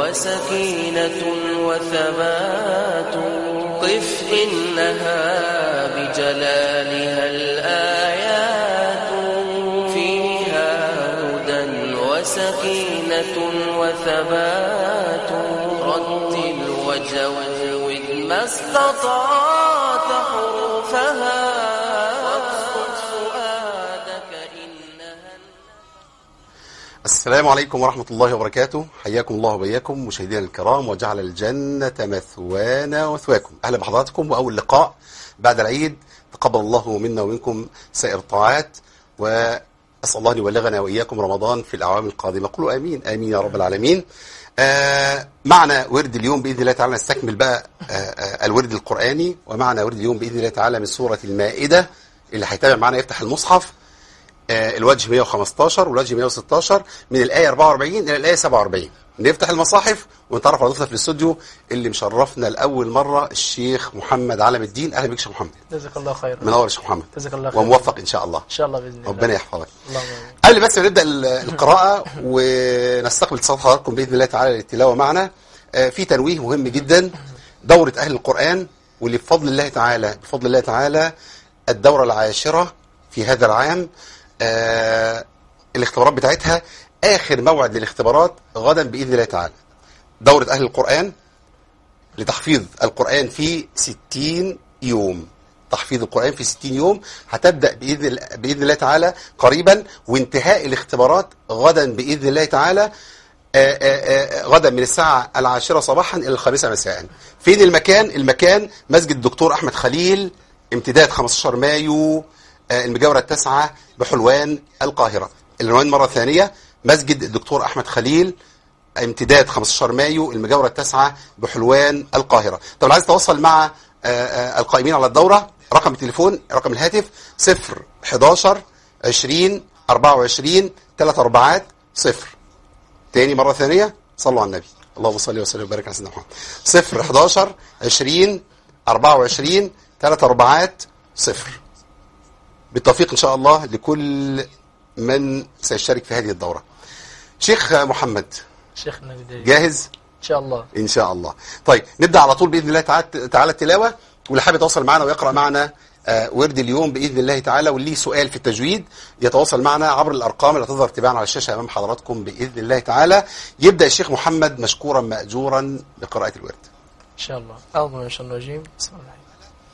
وسكينة وثبات قف إنها بجلالها الآيات فيها هدى وسكينة وثبات رتل وجود ما استطعت حروفها واقصد فؤادك إنها السلام عليكم ورحمة الله وبركاته حياكم الله وبياكم مشاهدينا الكرام وجعل الجنة مثوانا وثواكم أهلا بحضراتكم وأول لقاء بعد العيد تقبل الله منا ومنكم سائر الطاعات وأسأل الله أن يبلغنا وإياكم رمضان في الأعوام القادمة قولوا آمين آمين يا رب العالمين آه معنا ورد اليوم بإذن الله تعالى نستكمل بقى آه آه الورد القرآني ومعنا ورد اليوم بإذن الله تعالى من سورة المائدة اللي هيتابع معنا يفتح المصحف آه، الوجه 115 والوجه 116 من الآية 44 إلى الآية 47 نفتح المصاحف ونتعرف على ضيفنا في الاستوديو اللي مشرفنا لأول مرة الشيخ محمد علم الدين أهلا بك يا شيخ محمد جزاك الله خيرا منور يا شيخ محمد جزاك الله خيرا وموفق إن شاء الله ان شاء الله باذن الله ربنا يحفظك اللهم امين قبل بس ما نبدأ ال- القراءة ونستقبل اتصال حضراتكم بإذن الله تعالى للتلاوة معنا آه، في تنويه مهم جدا دورة أهل القرآن واللي بفضل الله تعالى بفضل الله تعالى الدورة العاشرة في هذا العام آه، الاختبارات بتاعتها آخر موعد للاختبارات غدا بإذن الله تعالى دورة أهل القرآن لتحفيظ القرآن في 60 يوم تحفيظ القرآن في 60 يوم هتبدأ بإذن, ال- بإذن الله تعالى قريبا وانتهاء الاختبارات غدا بإذن الله تعالى آه، آه، آه، غدا من الساعة العاشرة صباحا إلى الخامسة مساء فين المكان؟ المكان مسجد الدكتور أحمد خليل امتداد 15 مايو آه، المجاورة التاسعة بحلوان القاهرة العنوان مرة ثانية مسجد الدكتور أحمد خليل امتداد 15 مايو المجاورة التاسعة بحلوان القاهرة طب لو عايز تتواصل مع آه، آه، القائمين على الدورة رقم التليفون رقم الهاتف 0 11 20 24 3 أربعات 0 تاني مرة ثانية صلوا على النبي اللهم صل وسلم وبارك على سيدنا محمد 0 11 20 24 3 أربعات 0 بالتوفيق إن شاء الله لكل من سيشترك في هذه الدورة شيخ محمد شيخنا بداية جاهز ان شاء الله ان شاء الله طيب نبدا على طول باذن الله تعالى تعالى التلاوه واللي حابب يتواصل معنا ويقرا معنا آه، ورد اليوم باذن الله تعالى واللي ليه سؤال في التجويد يتواصل معنا عبر الارقام اللي هتظهر تباعا على الشاشه امام حضراتكم باذن الله تعالى يبدا الشيخ محمد مشكورا ماجورا بقراءه الورد ان شاء الله اعوذ بالله من الشيطان الرجيم بسم الله الرحمن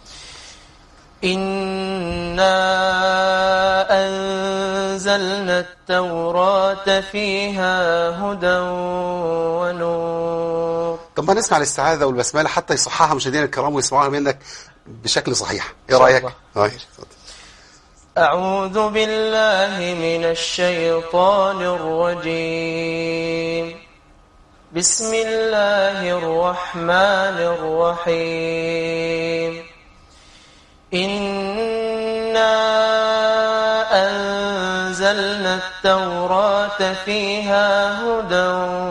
الرحيم إنا أنزلنا التوراة فيها هدى ونور طب ما نسمع الاستعاذه والبسمله حتى يصححها مشاهدينا الكرام ويسمعوها منك بشكل صحيح ايه شاء رايك الله. طيب، اتفضل. أعوذ بالله من الشيطان الرجيم بسم الله الرحمن الرحيم إنا أنزلنا التوراة فيها هدى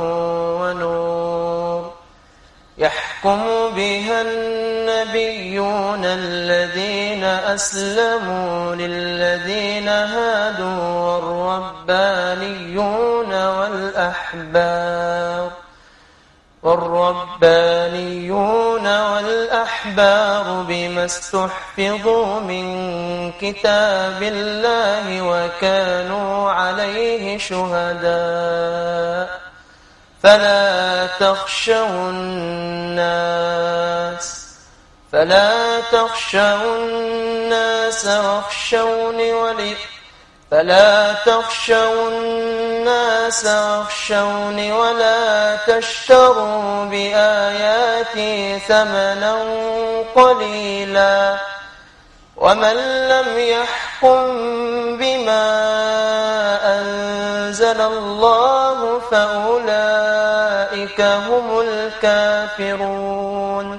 ونور يحكم بها النبيون الذين أسلموا للذين هادوا والربانيون والأحبار والربانيون والأحبار بما استحفظوا من كتاب الله وكانوا عليه شهداء فلا تخشوا الناس فلا تخشوا الناس واخشوني ولي فلا تخشوا الناس واخشوني ولا تشتروا بآياتي ثمنا قليلا ومن لم يحكم بما أنزل الله فأولئك هم الكافرون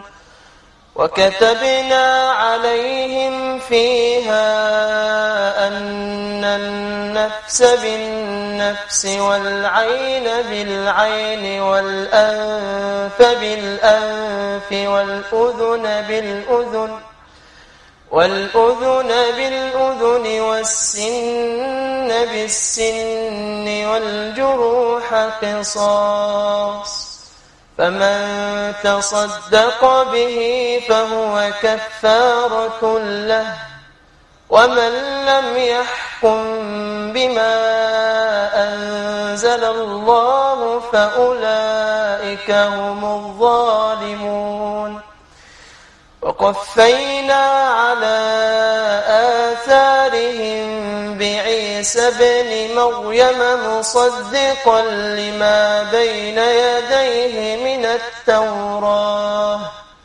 وكتبنا عليهم فيها أن النفس بالنفس والعين بالعين والأنف بالأنف والأذن بالأذن والأذن بالأذن والسن بالسن والجروح قصاص فمن تصدق به فهو كفارة له ومن لم يحكم بما أنزل الله فأولئك هم الظالمون وقفينا على آثارهم بعيسى ابن مريم مصدقا لما بين يديه من التوراة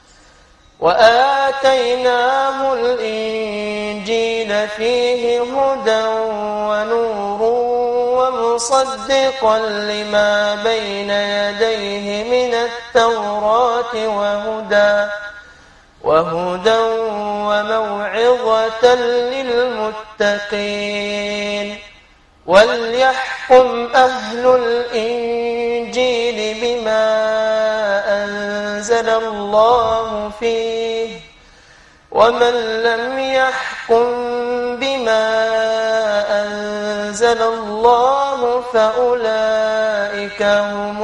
وآتيناه الإنجيل فيه هدى ونور ومصدقا لما بين يديه من التوراة وهدى وهدى وموعظة للمتقين وليحكم أهل الإنجيل بما أنزل الله فيه ومن لم يحكم بما أنزل الله فأولئك هم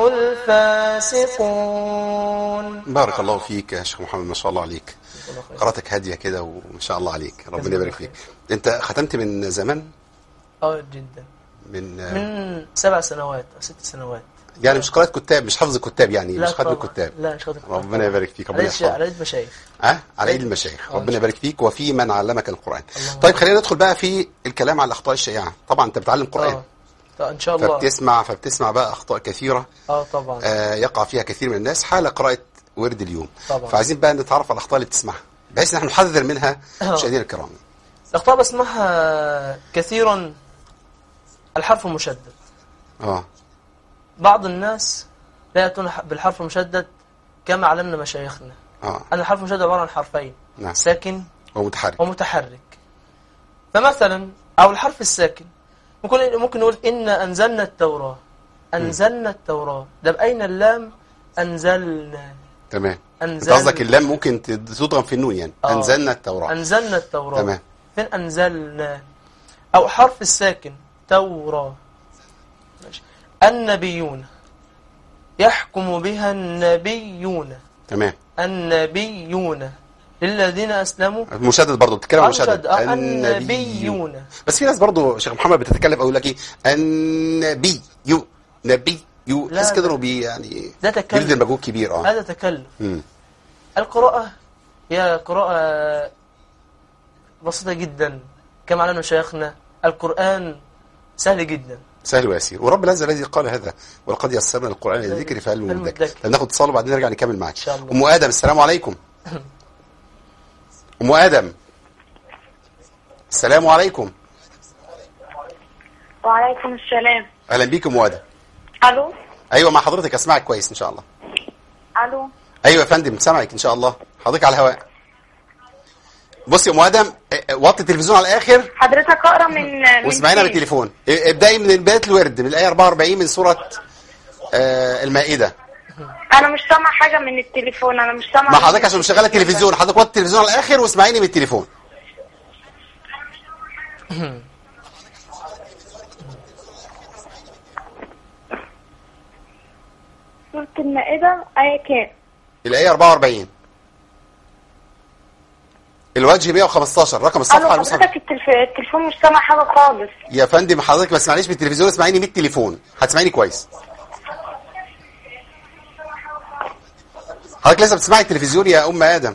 الفاسقون بارك الله فيك يا شيخ محمد ما شاء الله عليك قراءتك هاديه كده وما شاء الله عليك ربنا يبارك فيك انت ختمت من زمان اه جدا من, من سبع سنوات أو ست سنوات يعني مش قراءه كتاب مش حفظ كتاب يعني مش ختم طبعاً. الكتاب لا مش ختم الكتاب ربنا يبارك فيك ربنا على الش- على يحفظك يد مشايخ ها على ايد المشايخ آه، ربنا إن يبارك فيك وفي من علمك القران اللهم طيب خلينا ندخل بقى في الكلام على الاخطاء الشائعه طبعا انت بتعلم قران اه طيب ان شاء الله فبتسمع فبتسمع بقى اخطاء كثيره اه طبعا آه يقع فيها كثير من الناس حال قراءه ورد اليوم طبعا. فعايزين بقى نتعرف على الاخطاء اللي بتسمعها بحيث ان احنا نحذر منها آه. مشاهدينا الكرام الاخطاء بسمعها كثيرا الحرف المشدد اه بعض الناس لا يأتون ح- بالحرف المشدد كما علمنا مشايخنا اه أن الحرف المشدد عبارة عن حرفين نعم ساكن هو متحرك ومتحرك فمثلا أو الحرف الساكن ممكن ممكن نقول إن أنزلنا التوراة أنزلنا التوراة ده بأين اللام أنزلنا تمام انت أنزل قصدك اللام ممكن تد- تضغم في النون يعني آه. انزلنا التوراه أنزلنا التوراة تمام. فين أنزلنا أو حرف الساكن توراة ماشي. النبيون يحكم بها النبيون تمام النبيون للذين أسلموا مشدد برضه بتتكلم عن مشدد آه، النبيون بس في ناس برضه شيخ محمد بتتكلم او يقول لك ايه النبي يو نبي يو لا، تحس كده لا. انه بي يعني ده تكلف. بيبذل مجهود كبير اه هذا تكلف مم. القراءة هي قراءة بسيطة جدا كما علمنا شيخنا القرآن سهل جدا سهل ويسير ورب العزه الذي قال هذا ولقد يسرنا القران للذكر فهل من المدكر. مدكر طب ناخد اتصال وبعدين نرجع نكمل معاك إن شاء الله. ام ادم السلام عليكم ام ادم السلام عليكم وعليكم السلام اهلا بيك ام ادم الو ايوه مع حضرتك اسمعك كويس ان شاء الله الو ايوه يا فندم سامعك ان شاء الله حضرتك على الهواء بصي يا ام ادم اه، وطي التلفزيون على الاخر حضرتك اقرا من من واسمعينا فين؟ بالتليفون اه، ابدأي من بدايه الورد من الايه 44 من سوره اه، المائده انا مش سامع حاجه من التليفون انا مش سامع ما حضرتك عشان مشغله التلفزيون حضرتك وطي التلفزيون على الاخر واسمعيني من التليفون سوره المائده ايه كام الايه 44 الوجه 115 رقم الو الصفحه المصحف حضرتك التلف... التليفون مش سامع حاجه خالص يا فندم حضرتك ما تسمعنيش من التلفزيون اسمعيني من التليفون هتسمعيني كويس حضرتك لسه بتسمعي التلفزيون يا ام ادم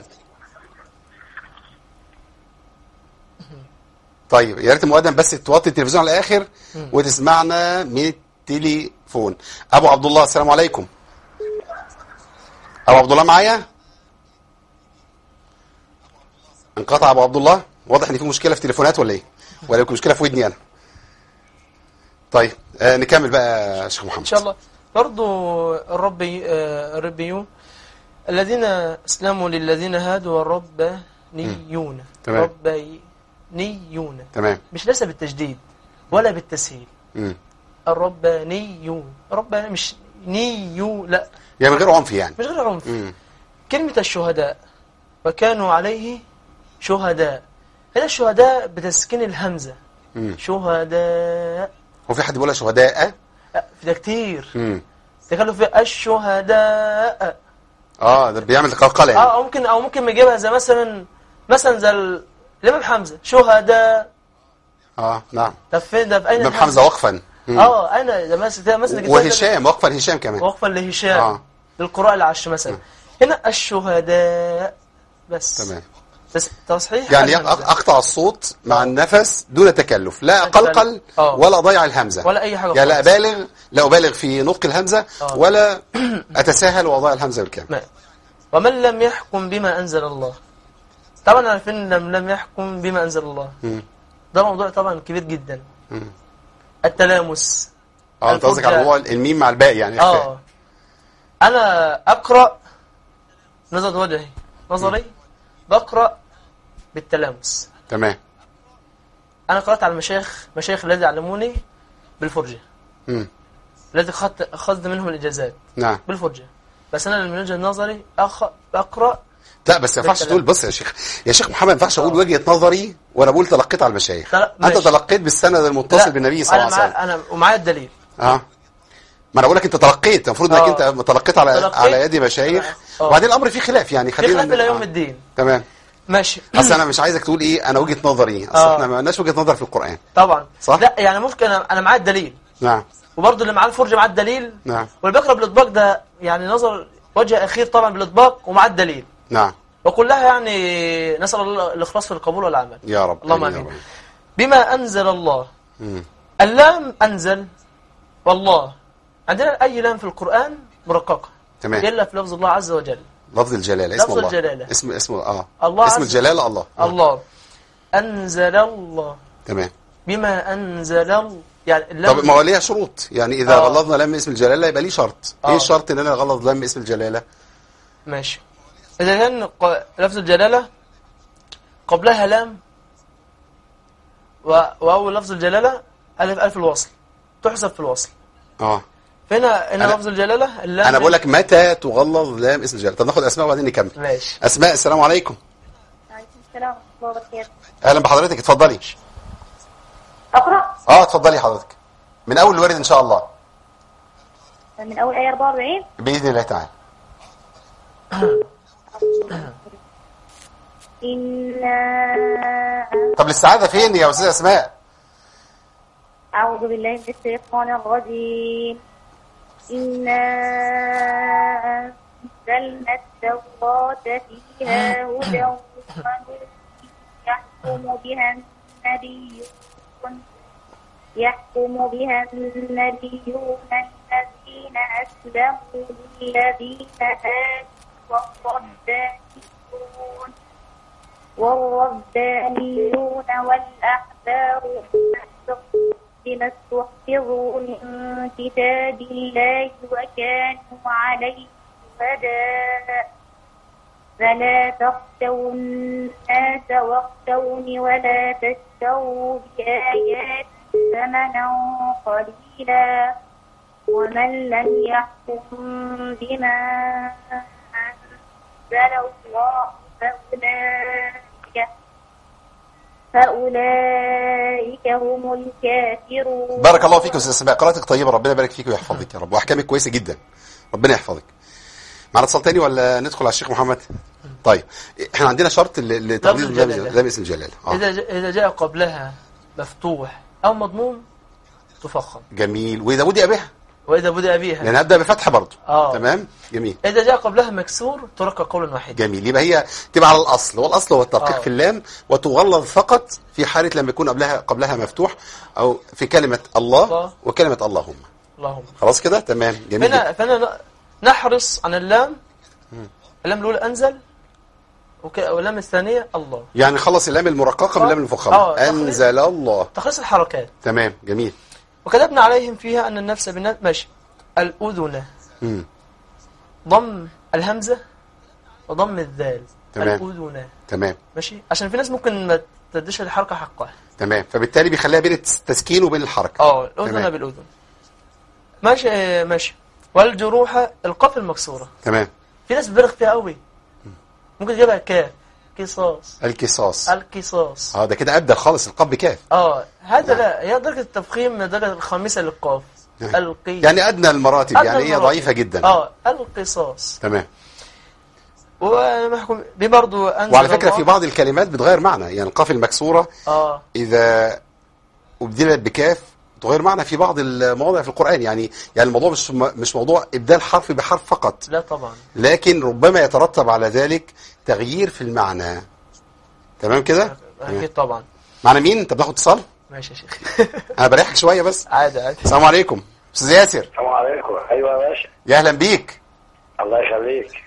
طيب يا ريت ام ادم بس توطي التلفزيون على الاخر وتسمعنا من التليفون ابو عبد الله السلام عليكم ابو عبد الله معايا انقطع ابو عبد الله واضح ان في مشكله في تليفونات ولا ايه ولا يمكن مشكله في ودني انا طيب آه نكمل بقى يا شيخ محمد إن شاء الله برضو الربي آه، الربيون الذين أسلموا للذين هادوا والربانيون تمام. ربانيون تمام مش ليس بالتجديد ولا بالتسهيل مم. الربانيون رباني مش نيو لا يعني من غير عنف يعني مش غير عنف مم. كلمة الشهداء وكانوا عليه شهداء هنا الشهداء بتسكين الهمزة مم. شهداء هو في حد بيقولها شهداء لا، في ده كتير مم. تخلوا فيها الشهداء اه ده بيعمل قلقله يعني اه او ممكن او ممكن نجيبها زي مثلا مثلا زي ال- الامام حمزه شهداء اه نعم طب فين ده في اين امام الهمزة؟ حمزه وقفا مم. اه اين ده مثلا مثلا جبتها- وهشام وقفا هشام كمان وقفا لهشام آه. للقراء العش مثلا هنا الشهداء بس تمام بس تصحيح يعني الهمزة. أق- اقطع الصوت مع آه. النفس دون تكلف لا تكلف. اقلقل آه. ولا اضيع الهمزه ولا أي حاجة يعني لا خالص. ابالغ لا ابالغ في نطق الهمزه آه. ولا اتساهل واضيع الهمزه بالكامل ما. ومن لم يحكم بما أنزل الله طبعا عارفين لم لم يحكم بما أنزل الله مم. ده موضوع طبعا كبير جدا مم. التلامس اه انت قصدك على الفرجة. موضوع الميم مع الباء يعني إخفاء. اه انا اقرا نظر وجهي نظري بقرا بالتلامس تمام انا قرات على المشايخ مشايخ الذي علموني بالفرجه مم. الذي اخذت اخذت منهم الاجازات نعم بالفرجه بس انا من وجهه نظري أخ... اقرا لا بس ما ينفعش بالكلام. تقول بص يا شيخ يا شيخ محمد ما ينفعش اقول وجهه نظري وانا بقول تلقيت على المشايخ تل- انت ماشي. تلقيت بالسند المتصل لا، بالنبي صلى أنا الله عليه معايا- وسلم انا ومعايا الدليل اه ما انا بقول لك انت تلقيت المفروض انك آه. انت تلقيت على تلقيت. على يد مشايخ آه. وبعدين الامر فيه خلاف يعني في خلينا خلاف الى يوم آه. الدين تمام ماشي اصل انا مش عايزك تقول ايه انا وجهه نظري اصل آه. احنا ما عندناش وجهه نظر في القران طبعا صح؟ لا يعني ممكن انا انا معايا الدليل نعم وبرضه اللي معاه الفرجه معاه الدليل نعم واللي بيقرا بالاطباق ده يعني نظر وجه اخير طبعا بالاطباق ومعاه الدليل نعم وكلها يعني نسال الله الاخلاص في القبول والعمل يا رب اللهم آمين يا امين رب. بما انزل الله مم. اللام انزل والله عندنا اي لام في القران مرققه تمام الا في لفظ الله عز وجل لفظ الجلاله اسم لفظ الله الجلالة. اسم اسم اه الله اسم عز- الجلاله الله آه. الله انزل الله تمام بما انزل ال- يعني اللام طب ما هو ليها شروط يعني اذا آه. غلظنا لام اسم الجلاله يبقى ليه شرط ايه آه. الشرط ان انا اغلظ لام اسم الجلاله ماشي إذا كان ق- لفظ الجلالة قبلها لام و... وأول لفظ الجلالة ألف ألف الوصل تحسب في الوصل اه فهنا هنا أنا- لفظ الجلالة اللام انا بقول لك متى تغلظ لام اسم الجلاله طب ناخد اسماء وبعدين نكمل ماشي اسماء السلام عليكم عليكم السلام ورحمة الله وبركاته اهلا بحضرتك اتفضلي أقرأ اه اتفضلي حضرتك من اول الورد ان شاء الله من أول آية 44 باذن الله تعالى إنا طب الاستعاذه فين يا استاذه اسماء أعوذ بالله من الشيطان الرجيم إنا أنزلنا التوراة فيها هدى ونور يحكم بها النبيون يحكم بها النبيون الذين أسلموا للذين هادوا والربانيون والربانيون والأحبار بما استحفظوا من كتاب الله وكانوا عليه شهداء فلا تخشوا الناس واخشوني ولا تشتروا بآياتي ثمنا قليلا ومن لم يحكم بما أنزل الله فأولئك فأولئك هم الكافرون بارك الله فيك يا استاذه اسماء قراءتك طيبه ربنا يبارك فيك ويحفظك يا رب واحكامك كويسه جدا ربنا يحفظك معنا اتصال تاني ولا ندخل على الشيخ محمد طيب احنا عندنا شرط ل- لتقدير لفظ لام الجلالة. لام اسم الجلاله اه إذا ج- إذا جاء قبلها مفتوح أو مضموم تفخم جميل واذا بدأ بها وإذا بدأ بها لان هبدا بفتح برضه آه. تمام جميل إذا جاء قبلها مكسور ترك قولا واحدا جميل يبقى هي تبقى على الاصل والاصل هو الترقيق آه. في اللام وتغلظ فقط في حاله لما يكون قبلها قبلها مفتوح او في كلمه الله الله. وكلمه اللهم اللهم خلاص كده تمام جميل جدا. فهنا فهنا ن- نحرص عن اللام اللام الأولى أنزل وك... واللام الثانية الله يعني خلص اللام المرققه من اللام المفخمه آه، تخليص. انزل الله تخلص الحركات تمام جميل وكتبنا عليهم فيها أن النفس بالنفس ماشي الأذن مم. ضم الهمزة وضم الذال تمام. الأذن تمام ماشي عشان في ناس ممكن ما تديش الحركة حقها تمام فبالتالي بيخليها بين التسكين وبين الحركه اه الأذن تمام. بالأذن ماشي آه، ماشي والجروح القاف المكسورة تمام في ناس بتبالغ فيها قوي ممكن تجيبها كاف قصاص القصاص القصاص اه ده كده ابدل خالص القاف بكاف اه هذا نعم. لا هي درجة التفخيم من الدرجة الخامسة للقاف القي يعني ادنى المراتب أدنى يعني هي المراتب. ضعيفه جدا اه القصاص تمام ومحكوم دي برضو انزل وعلى فكره الله- في بعض الكلمات بتغير معنى يعني القاف المكسوره اه اذا ابدلت بكاف تغير معنى في بعض المواضع في القران يعني يعني الموضوع مش مش موضوع ابدال حرف بحرف فقط لا طبعا لكن ربما يترتب على ذلك تغيير في المعنى تمام كده اكيد طبعا معنا مين انت بتاخد اتصال ماشي يا شيخ انا بريحك شويه بس عادي عادي السلام عليكم استاذ ياسر السلام عليكم ايوه يا باشا يا اهلا بيك الله يخليك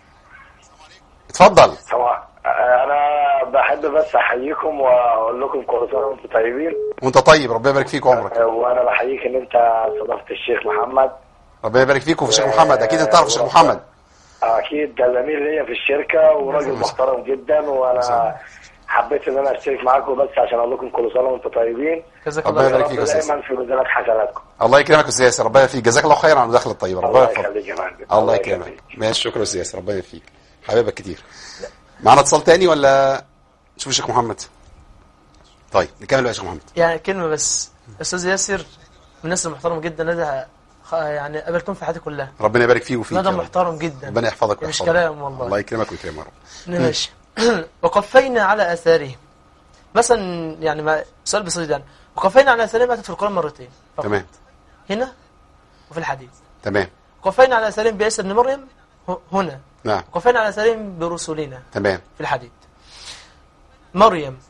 اتفضل طبعا انا بحب بس احييكم واقول لكم كل سنه وانتم طيبين وانت طيب ربنا يبارك فيك وعمرك وانا بحييك ان انت استضفت الشيخ محمد ربنا يبارك فيك وفي الشيخ محمد اكيد انت تعرف الشيخ محمد اكيد ده زميل ليا في الشركه وراجل محترم جدا وانا حبيت ان انا اشترك معاكم بس عشان اقول لكم كل سنه وانتم طيبين جزاك ربنا الله يبارك خير فيك يا أستاذ. دايما في ميزانات حسناتكم الله يكرمك يا استاذ ياسر ربنا يبارك فيك جزاك الله خير على المداخله الطيبه ربنا الله يحفظك يخليك يا فندم الله يكرمك ماشي شكرا يا استاذ ياسر ربنا يبارك فيك حبيبك كتير معانا اتصال تاني ولا نشوف الشيخ محمد طيب نكمل بقى يا شيخ محمد يعني كلمه بس استاذ ياسر من الناس المحترمه جدا ندى خ- يعني قابلتهم في حياتي كلها ربنا يبارك فيه وفيك ندى يا رب. محترم جدا ربنا يحفظك مش ويحفظك كلام والله. الله يكرمك ويكرمك يا رب ماشي وقفينا على اثارهم مثلا يعني ما سؤال بسيط يعني وقفينا على اثارهم اتت في القران مرتين فقط. تمام هنا وفي الحديث تمام وقفينا على اثارهم بعيسى ابن مريم ه- هنا نعم وقفينا على اثارهم برسلنا تمام في الحديث مريم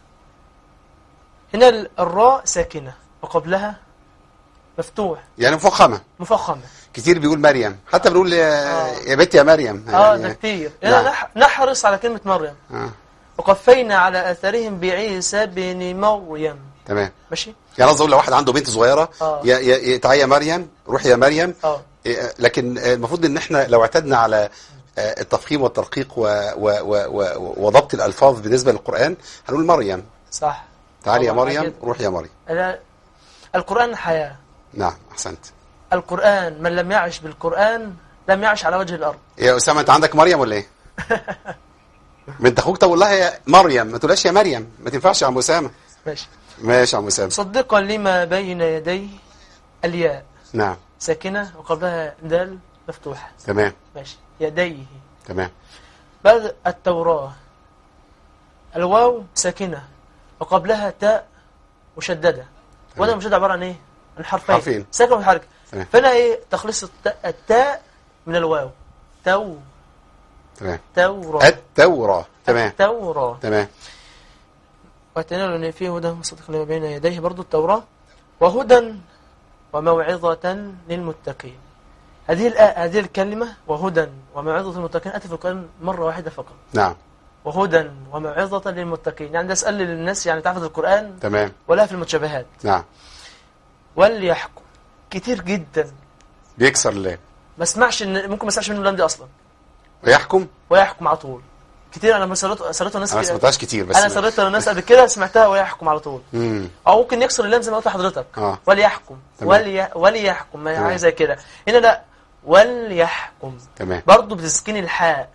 هنا ال- الراء ساكنه وقبلها مفتوح يعني مفخمه مفخمه كتير بيقول مريم حتى بنقول يا, آه. يا بنت يا مريم اه يعني- ده كتير نعم. يعني نح- نحرص على كلمه مريم آه. وقفينا على اثارهم بعيسى بن مريم تمام ماشي يعني قصدي اقول لو واحد عنده بنت صغيره آه. يا يا يا- تعالي يا مريم روحي يا مريم اه إيه، لكن آه، المفروض ان احنا لو اعتدنا على آه، التفخيم والترقيق و- و- و- و- وضبط الالفاظ بالنسبه للقران هنقول مريم صح تعالي يا طبعاً مريم أكيد. روحي يا مريم لا، القرآن حياة نعم احسنت القرآن من لم يعش بالقرآن لم يعش على وجه الأرض يا اسامه انت عندك مريم ولا ايه ما انت اخوك تقول لها يا مريم ما تقولهاش يا مريم ما تنفعش يا عم اسامه ماشي ماشي يا عم اسامه مصدقا لما بين يديه الياء نعم ساكنة وقبلها دال مفتوحة تمام ماشي يديه تمام بعد التوراة الواو ساكنة وقبلها تاء مشددة وانا مشدد عبارة عن ايه؟ عن حرفين حرفين. ساكن وحركة تمام. فانا ايه تخليص التاء, التاء من الواو تو تمام توراة التوراه تمام التوراة تمام واتينا ان فيه هدى مصدق لما بين يديه برضو التوراة وهدى وموعظة للمتقين هذه الآ- هذه الكلمة وهدى وموعظة للمتقين أتت في القرآن مرة واحدة فقط نعم وهدى وموعظة للمتقين يعني ده اسأل للناس يعني تحفظ القرآن تمام ولا في المتشابهات نعم وليحكم كتير جدا بيكسر اللام ما اسمعش إن ممكن ما اسمعش منه اللام دي أصلا ويحكم ويحكم على طول كتير أنا سرت سرت الناس انا ما كده- سمعتهاش كتير بس أنا سرت الناس قبل كده سمعتها ويحكم على طول امم او ممكن يكسر اللام زي ما قلت لحضرتك آه. وليحكم تمام. ولي وليحكم ما تمام. حاجه زي كده هنا لا وليحكم تمام برضه بتسكين الحاء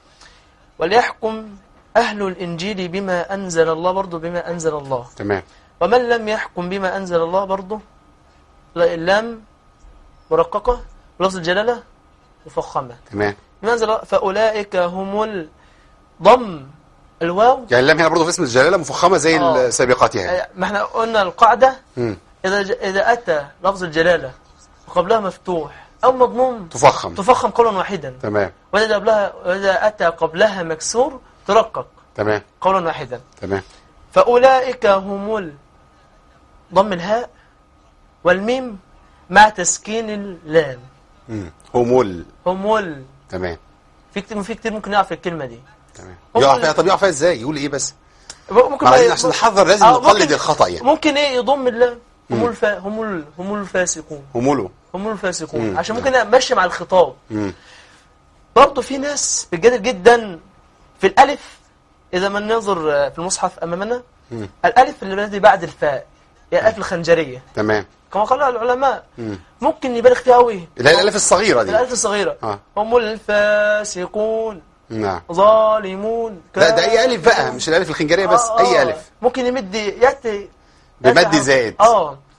وليحكم اهل الانجيل بما انزل الله برضه بما انزل الله تمام ومن لم يحكم بما انزل الله برضه لا اللام مرققه ولفظ الجلاله مفخمه تمام بما انزل الله فاولئك هم ال- ضم الواو يعني اللام هنا برضه في اسم الجلاله مفخمه زي آه. سابقاتها ما احنا قلنا القاعده امم إذا ج... إذا أتى لفظ الجلالة وقبلها مفتوح أو مضموم تفخم تفخم قولا واحدا تمام وإذا قبلها وإذا أتى قبلها مكسور ترقق تمام قولا واحدا تمام فأولئك هم ال... ضم الهاء والميم مع تسكين اللام امم همول هم ال... تمام في كتير في كتير ممكن يعرف الكلمة دي تمام هم يقع ال- فيها طب يقع فيها ازاي يقول ايه بس ممكن ما عايزين بقى- عشان نحذر لازم آه، نقلد ممكن- الخطا يعني ممكن ايه يضم اللام هم مم. الف... هم ال... هم الفاسقون هموله هم الفاسقون مم. عشان ممكن امشي مع الخطاب امم برضه في ناس بتجادل جدا في الالف اذا ما ننظر في المصحف امامنا مم. الالف اللي بتأتي بعد الفاء هي الالف الخنجريه تمام كما قال العلماء مم. ممكن يبالغ فيها قوي اللي هي الالف الصغيره دي الالف الصغيره اه هم الفاسقون نعم ظالمون لا ده اي الف بقى مش الالف الخنجريه بس آه، اي آه. الف ممكن يمد ياتي بمد ياتي- زائد. اه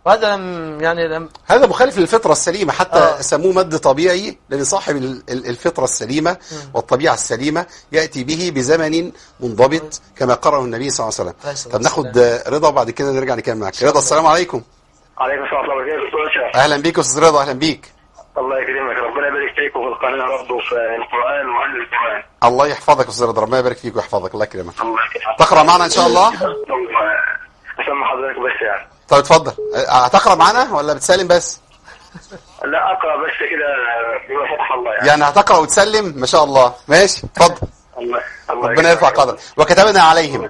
وهذا لم يعني لم هذا مخالف للفطرة السليمة حتى آه. سموه مد طبيعي لأن صاحب ال- ال- الفطرة السليمة والطبيعة السليمة يأتي به بزمن منضبط كما قرأه النبي صلى الله عليه عليه وسلم الصلاة طب ناخد آه، رضا وبعد كده نرجع نكمل معاك رضا السلام عليكم عليكم السلام ورحمه الله وبركاته أهلا بيك أستاذ رضا أهلا بيك الله يكرمك ربنا يبارك فيك وفي القناه برضه في القران واهل القران الله يحفظك يا أستاذ رضا ربنا يبارك فيك ويحفظك الله يكرمك الله يكرمك تقرأ معنا إن شاء الله اسمع حضرتك بس يعني طب اتفضل آه، هتقرأ معنا ولا بتسلم بس لا اقرا بس كده بما فتح الله يعني, يعني هتقرأ وتسلم ما شاء الله ماشي اتفضل الله الله ربنا يرفع يكرمك. قدرك وكتبنا عليهم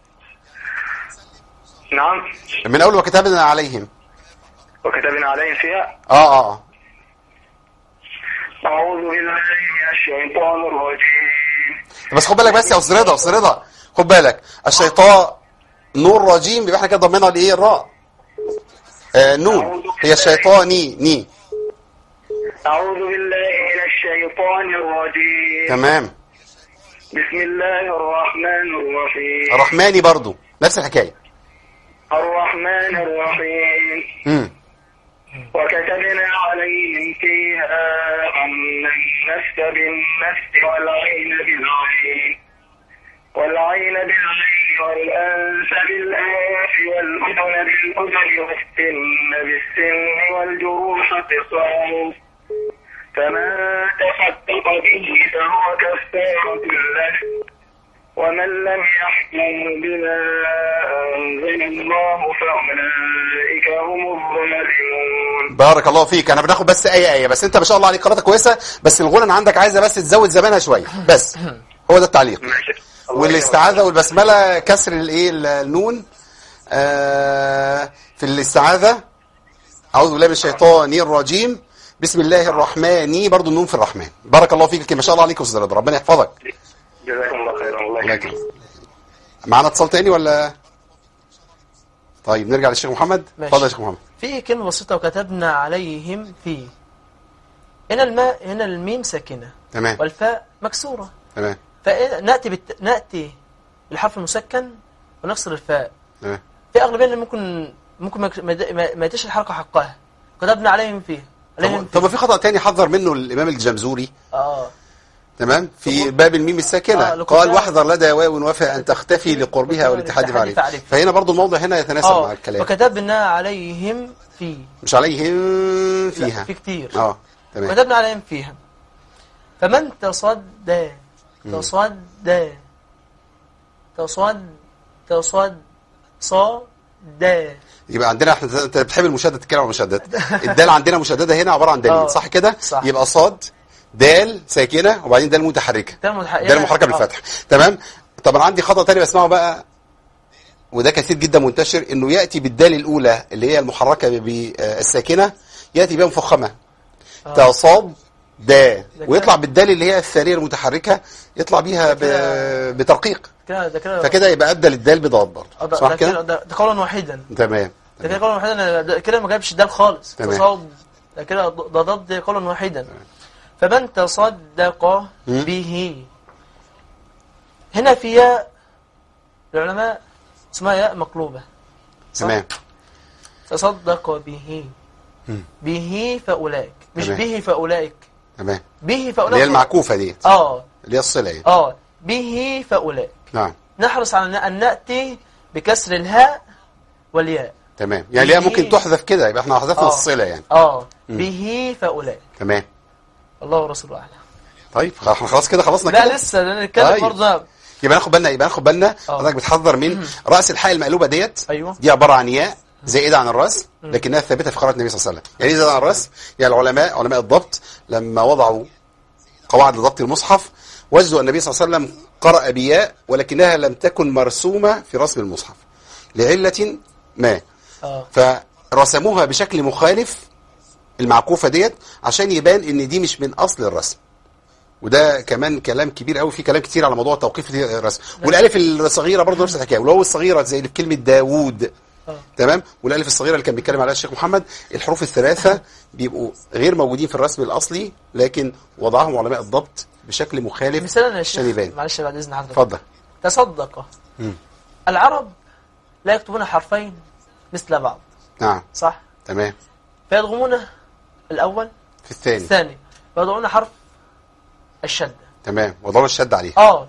نعم من أول وكتبنا عليهم وكتبنا عليهم فيها اه اه آه. أعوذ بالله من الشيطان الرجيم بس خد بالك بس يا استاذ رضا استاذ رضا خد بالك الشيطان نور رجيم يبقى احنا كده ضمننا الايه الراء آه نون هي الشيطاني ني أعوذ بالله من الشيطان الرجيم تمام بسم الله الرحمن الرحيم الرحماني برضو نفس الحكايه الرحمن الرحيم امم وكتبنا عليهم فيها أن النفس بالنفس والعين بالعين والعين بالعين والأنف بالأنف والأذن بالأذن والسن بالسن والجروح قصاص فمن تصدق به فهو كفارة له ومن لم يحكم بما أنزل الله فأولئك هم الظالمون بارك الله فيك انا بناخد بس ايه ايه بس انت ما شاء الله عليك قراءتك كويسه بس الغنى عندك عايزه بس تزود زمانها شويه بس هو ده التعليق والاستعاذه والبسمله كسر الايه النون آه في الاستعاذه اعوذ بالله من الشيطان الرجيم بسم الله الرحمن برضو النون في الرحمن بارك الله فيك ما شاء الله عليك يا استاذ رضا ربنا يحفظك جزاكم الله خيرا الله الله يكرمك يكرمك معانا اتصال تاني ولا طيب نرجع للشيخ محمد ماشي. اتفضل يا شيخ محمد في كلمة بسيطة وكتبنا عليهم فيه هنا الماء هنا الميم ساكنة تمام والفاء مكسورة تمام فنأتي بالت... نأتي بالحرف المسكن ونكسر الفاء تمام في أغلبية اللي ممكن ممكن ما ما- ما ما يديش الحركة حقها كتبنا عليهم فيه عليهم طب طب ما في خطأ تاني حذر منه الإمام الجمزوري اه تمام في باب الميم الساكنة آه، لكم قال لا- واحذر لدى واو وفى أن تختفي لقربها والاتحاد والاتحاد عليه فعليه. فهنا برضو الموضع هنا يتناسب مع اه الكلام وكتبنا عليهم فيه مش عليهم لا، فيها في كتير اه تمام وكتبنا عليهم فيها فمن تصدى تصدى تصد تصد صدى يبقى عندنا احنا انت بتحب المشدد تتكلم عن المشدد الدال عندنا مشدده هنا عباره عن دالين آه، صح كده صح. يبقى صاد دال ساكنه وبعدين دال متحركه دال متح- دال محركه آه. بالفتح تمام طبعا عندي خطا تاني بسمعه بقى وده كثير جدا منتشر انه ياتي بالدال الاولى اللي هي المحركه بالساكنه ياتي بها مفخمه تصاد دا ويطلع بالدال اللي هي الثانيه المتحركه يطلع بيها ب- كده- بترقيق كده ده كده فكده يبقى ادى للدال بضاد برضه آه، ده- صح ده كده كده ده ده قولا واحدا تمام ده كده قولا واحدا ده كده ما جابش الدال خالص تمام. تصاد ده كده ده ضد قولا واحدا فمن تصدق به هنا في ياء العلماء اسمها ياء مقلوبة صح؟ تمام تصدق به به فأولئك مش تمام. به فأولئك تمام به اللي هي فأولئك المعكوفه ديت اه اللي هي الصله يعني اه به فأولئك نعم نحرص على أن نأتي بكسر الهاء والياء تمام يعني ليها به- ممكن تحذف كده يبقى احنا حذفنا آه. الصله يعني اه به فأولئك تمام الله ورسوله أعلم طيب احنا خلاص كده خلصنا لا كده لسه ده نتكلم طيب. برضه يبقى ناخد بالنا يبقى ناخد بالنا آه. حضرتك بتحذر من راس الحاء المقلوبه ديت أيوه. دي عباره عن ياء زائده عن الراس لكنها ثابته في قراءه النبي صلى الله عليه وسلم يعني ايه زائده عن الراس يعني العلماء علماء الضبط لما وضعوا قواعد لضبط المصحف وجدوا النبي صلى الله عليه وسلم قرأ بياء ولكنها لم تكن مرسومه في رسم المصحف لعله ما اه فرسموها بشكل مخالف المعكوفه ديت عشان يبان ان دي مش من اصل الرسم وده كمان كلام كبير قوي في كلام كتير على موضوع توقيف الرسم والالف الصغيره برضه نفس الحكايه ولو الصغيره زي اللي في كلمه داوود آه. تمام والالف الصغيره اللي كان بيتكلم عليها الشيخ محمد الحروف الثلاثه بيبقوا غير موجودين في الرسم الاصلي لكن وضعهم علماء الضبط بشكل مخالف مثلا يا عشان شيخ يبان معلش بعد إذن حضرتك اتفضل تصدق مم. العرب لا يكتبون حرفين مثل بعض نعم صح تمام فيضغمون الأول في الثاني الثاني ويضعون حرف الشدة تمام وضرب الشد عليه اه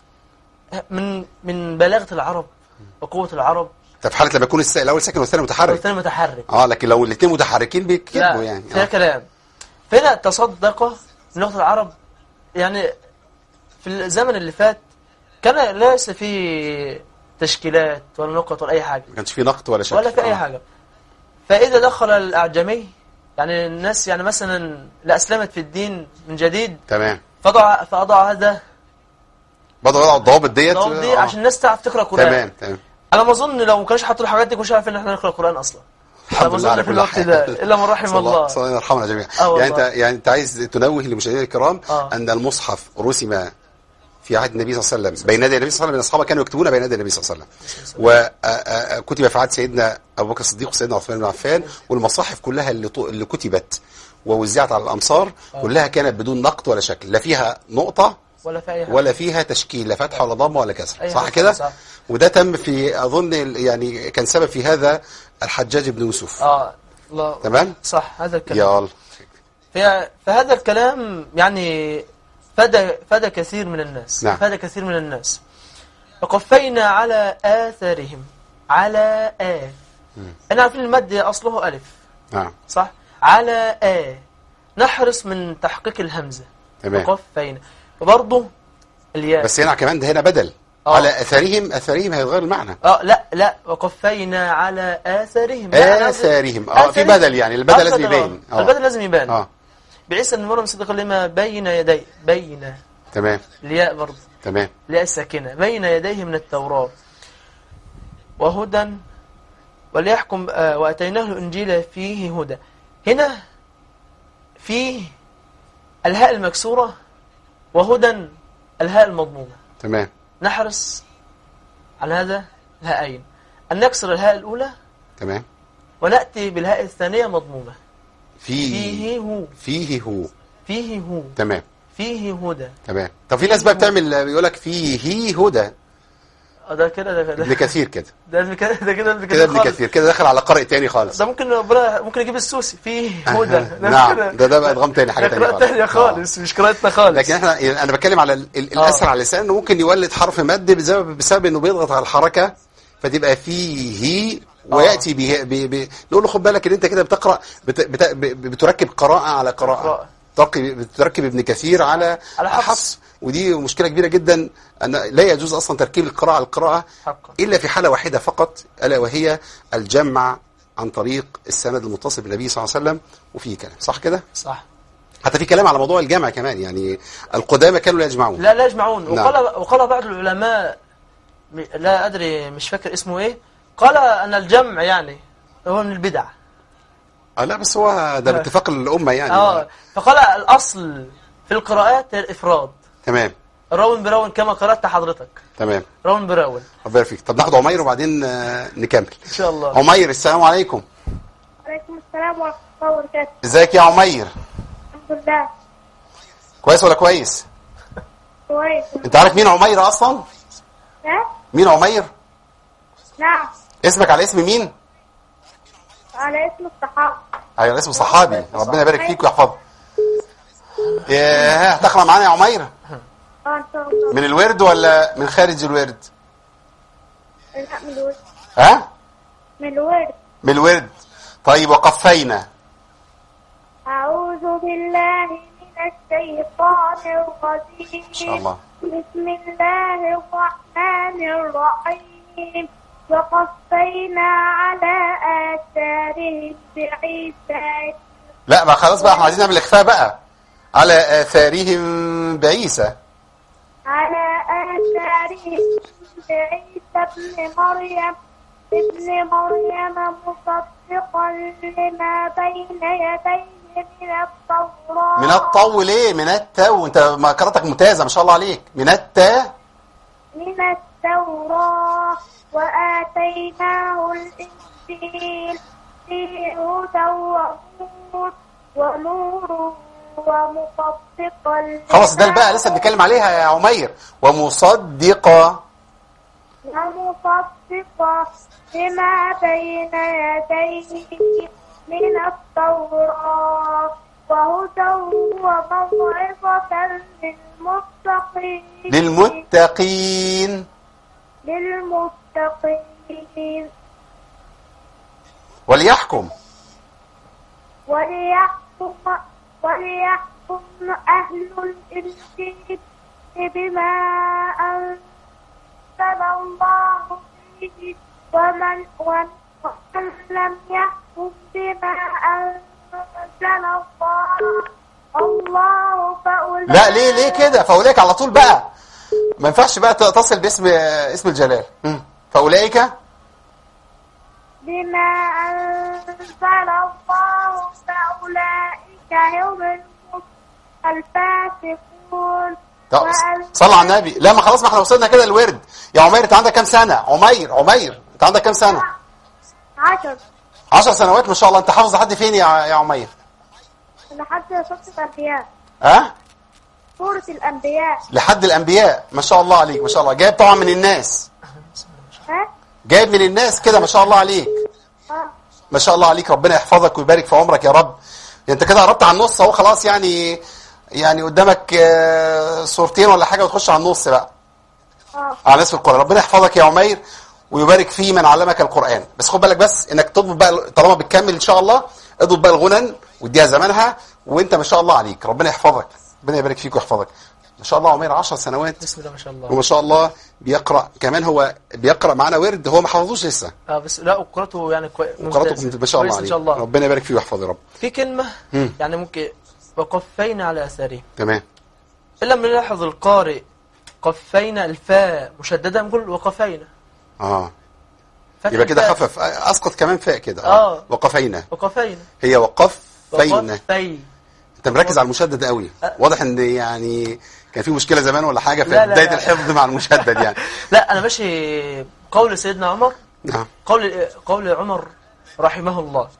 من من بلاغة العرب وقوة العرب طب في حاله لما يكون الس- الاول ساكن والثاني متحرك والثاني متحرك اه لكن لو الاثنين متحركين بيتكتبوا لا يعني فيها آه. كلام فهنا تصدق من لغة العرب يعني في الزمن اللي فات كان ليس في تشكيلات ولا نقط ولا أي حاجة ما كانش في نقط ولا شك ولا في أي آه. حاجة فإذا دخل الأعجمي يعني الناس يعني مثلا اللي أسلمت في الدين من جديد تمام فضع فأضع هذا بدأوا يضعوا الضوابط ديت الضوابط دي آه. عشان الناس تعرف تقرأ قرآن تمام تمام انا ما اظن لو ما كانوش حطوا الحاجات دي كناش عارف ان احنا نقرا القران اصلا الحمد أنا ما لله على أظن في كل الوقت حال ده الا من رحم صلى الله صلى الله يرحمنا جميعا آه والله. يعني انت يعني انت عايز تنوه لمشاهدينا الكرام آه. ان المصحف رسم في عهد النبي صلى الله عليه وسلم بين يدي النبي صلى الله عليه وسلم اصحابه كانوا يكتبون بين يدي النبي صلى الله عليه وسلم وكتب في عهد سيدنا ابو بكر الصديق وسيدنا عثمان بن عفان والمصاحف كلها اللي طو- اللي كتبت ووزعت على الامصار كلها كانت بدون نقط ولا شكل لا فيها نقطه ولا في اي حاجه ولا فيها تشكيل لا فتحه ولا ضمه ولا كسر أي صح حاجة كده صح. وده تم في اظن ال- يعني كان سبب في هذا الحجاج بن يوسف اه الله تمام صح هذا الكلام يلا في فهذا الكلام يعني فاد فاد كثير من الناس نعم. فاد كثير من الناس وقفينا على آثارهم على آ احنا عارفين المد أصله ألف نعم صح على آ نحرص من تحقيق الهمزة تمام وقفينا وبرضه الياء بس هنا كمان ده هنا بدل آه. على اثارهم اثارهم هيتغير المعنى اه لا لا وقفينا على آثارهم لا، أنا- آثارهم. آه، في آثارهم. بدل يعني، البدل آه، لازم بدل، آه. يبين. آه. البدل لازم يبان اه بعيسى بن مريم صدق لما بين يدي بين تمام الياء برضه تمام الياء الساكنة بين يديه من التوراة وهدى وليحكم آه وأتيناه الإنجيل فيه هدى هنا فيه الهاء المكسورة وهدى الهاء المضمومة تمام نحرص على هذا الهاءين أن نكسر الهاء الأولى تمام ونأتي بالهاء الثانية مضمومة فيه فيه هو فيه هو فيه هو تمام فيه هدى تمام طب في ناس بقى بتعمل بيقول لك فيه هدى آه، ده كده ده ابن كده كثير كده ده ابن كده ده كده ابن كده ابن خالص. كثير كده داخل على قارئ تاني خالص ده ممكن ربنا ممكن يجيب السوسي فيه هدى نعم ده ده بقى ادغام تاني حاجه ده تانية قراءة تانية خالص مش قراءتنا خالص لكن احنا يعني انا بتكلم على ال- ال- الاسهل على اللسان انه ممكن يولد حرف مد بسبب بسبب انه بيضغط على الحركه فتبقى فيه وياتي به ب... ب... نقول له خد بالك ان انت كده بتقرا بت... بت... ب- بتركب قراءه على قراءه قراءة. تركب بتركب ابن كثير على على حفص. ودي مشكله كبيره جدا ان لا يجوز اصلا تركيب القراءه على القراءه حقا الا في حاله واحده فقط الا وهي الجمع عن طريق السند المتصل بالنبي صلى الله عليه وسلم وفيه كلام صح كده صح حتى في كلام على موضوع الجمع كمان يعني القدامى كانوا لا يجمعون لا لا يجمعون نعم. وقال وقال بعض العلماء م- لا ادري مش فاكر اسمه ايه قال ان الجمع يعني هو من البدع اه لا بس هو ده باتفاق الامه يعني اه فقال الاصل في القراءات هي الافراد تمام راون براون كما قرات حضرتك تمام راون براون ربنا يفيك طب ناخد عمير وبعدين آه، نكمل ان شاء الله عمير السلام عليكم وعليكم السلام ورحمة الله وبركاته ازيك يا عمير الحمد لله كويس ولا كويس كويس انت عارف مين عمير اصلا ها؟ مين عمير نعم اسمك على اسم مين على اسم الصحابة ايوه اسم صحابي ربنا يبارك فيك ويحفظك ياه هتقرا معانا يا عمير اه ان شاء الله من الورد ولا من خارج الورد لا من الورد ها من الورد من الورد طيب وقفينا أعوذ بالله من الشيطان الرجيم ان شاء الله بسم الله الرحمن الرحيم وقفينا على آثارهم بعيسى لا ما خلاص بقى احنا عايزين نعمل اخفاء بقى على اثارهم بعيسى على آثارهم بعيسى ابن مريم ابن مريم مصدقا لما بين يديه من التوراة من الطو ليه من التو انت ما قراءتك ممتازه ما شاء الله عليك من التا من التوراة وآتيناه الإنجيل فيه هدى ونور ونور ومصدقا خلاص ده بقى لسه بنتكلم عليها يا عمير ومصدقه ومصدقا مصدقا لما بين يديه من التوراة وهدى وموعظة للمتقين للمتقين للمتقين وليحكم وليحكم وليحكم أهل الإنجيل بما أنزل الله فيه ومن ومن لم يحكم بما أنزل الله الله فأولئك لا ليه ليه كده فاولئك على طول بقى ما ينفعش بقى تصل باسم اسم الجلال مم. فاولئك بما أنزل الله فأولئك هم المف- الفاسقون طب وأن- صلى على النبي لا ما خلاص ما احنا وصلنا كده الورد يا عمير انت عندك كام سنه عمير عمير انت عندك كام سنه عشر 10 سنوات ما شاء الله انت حافظ لحد فين يا يا عمير لحد سورة الأنبياء ها سورة الأنبياء لحد الانبياء ما شاء الله عليك ما شاء الله جايب طبعا من الناس ها؟ جايب من الناس كده ما شاء الله عليك آه. ما شاء الله عليك ربنا يحفظك ويبارك في عمرك يا رب انت كده قربت على النص اهو خلاص يعني يعني قدامك آه، صورتين ولا حاجه وتخش على النص بقى آه. على نصف القرآن ربنا يحفظك يا عمير ويبارك في من علمك القرآن بس خد بالك بس انك تضبط بقى طالما بتكمل ان شاء الله اضبط بقى الغنن واديها زمانها وانت ما شاء الله عليك ربنا يحفظك ربنا يبارك فيك ويحفظك ما شاء الله عمير 10 سنوات بسم الله ما شاء الله وما شاء الله بيقرأ كمان هو بيقرأ معانا ورد هو ما حفظوش لسه اه بس لا وقراته يعني كويس وقراءته ما شاء الله ان عليه شاء الله ربنا يبارك فيه ويحفظه يا رب في كلمة مم. يعني ممكن وقفينا على أثاره تمام إلا لما نلاحظ القارئ قفينا الفاء مشددة نقول وقفينا اه فتح يبقى كده الفاء. خفف اسقط كمان فاء كده آه. وقفينا وقفينا هي وقفينا وقفي انت مركز على المشدد قوي واضح ان يعني كان في مشكله زمان ولا حاجه في لا، لا، بدايه لا. الحفظ مع المشدد يعني لا أنا ماشي قول سيدنا عمر نعم قول قول عمر رحمه الله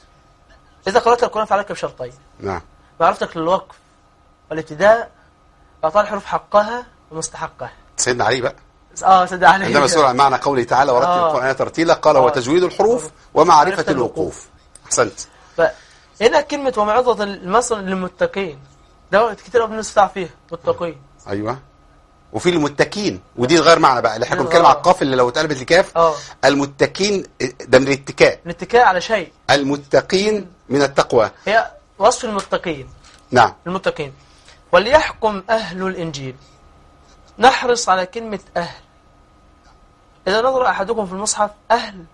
إذا قرأت القرآن فعليك بشرطين نعم معرفتك للوقف والابتداء وإعطاء الحروف حقها ومستحقها سيدنا علي بقى اه سيدي علي عندما سئل عن معنى قوله تعالى ورتل آه. القران ترتيلا قال هو آه. تجويد الحروف ومعرفه معرفة الوقوف احسنت فهنا كلمة وموعظة المثل للمتقين ده كتير قوي بنستع فيها متقين ايوه وفي المتكين ودي غير معنى بقى اللي احنا كنا آه. بنتكلم على القاف اللي لو اتقلبت لكاف اه المتكين ده من الاتكاء الاتكاء على شيء المتقين من التقوى هي وصف المتقين نعم المتقين وليحكم أهل الإنجيل نحرص على كلمة أهل إذا نظر أحدكم في المصحف أهل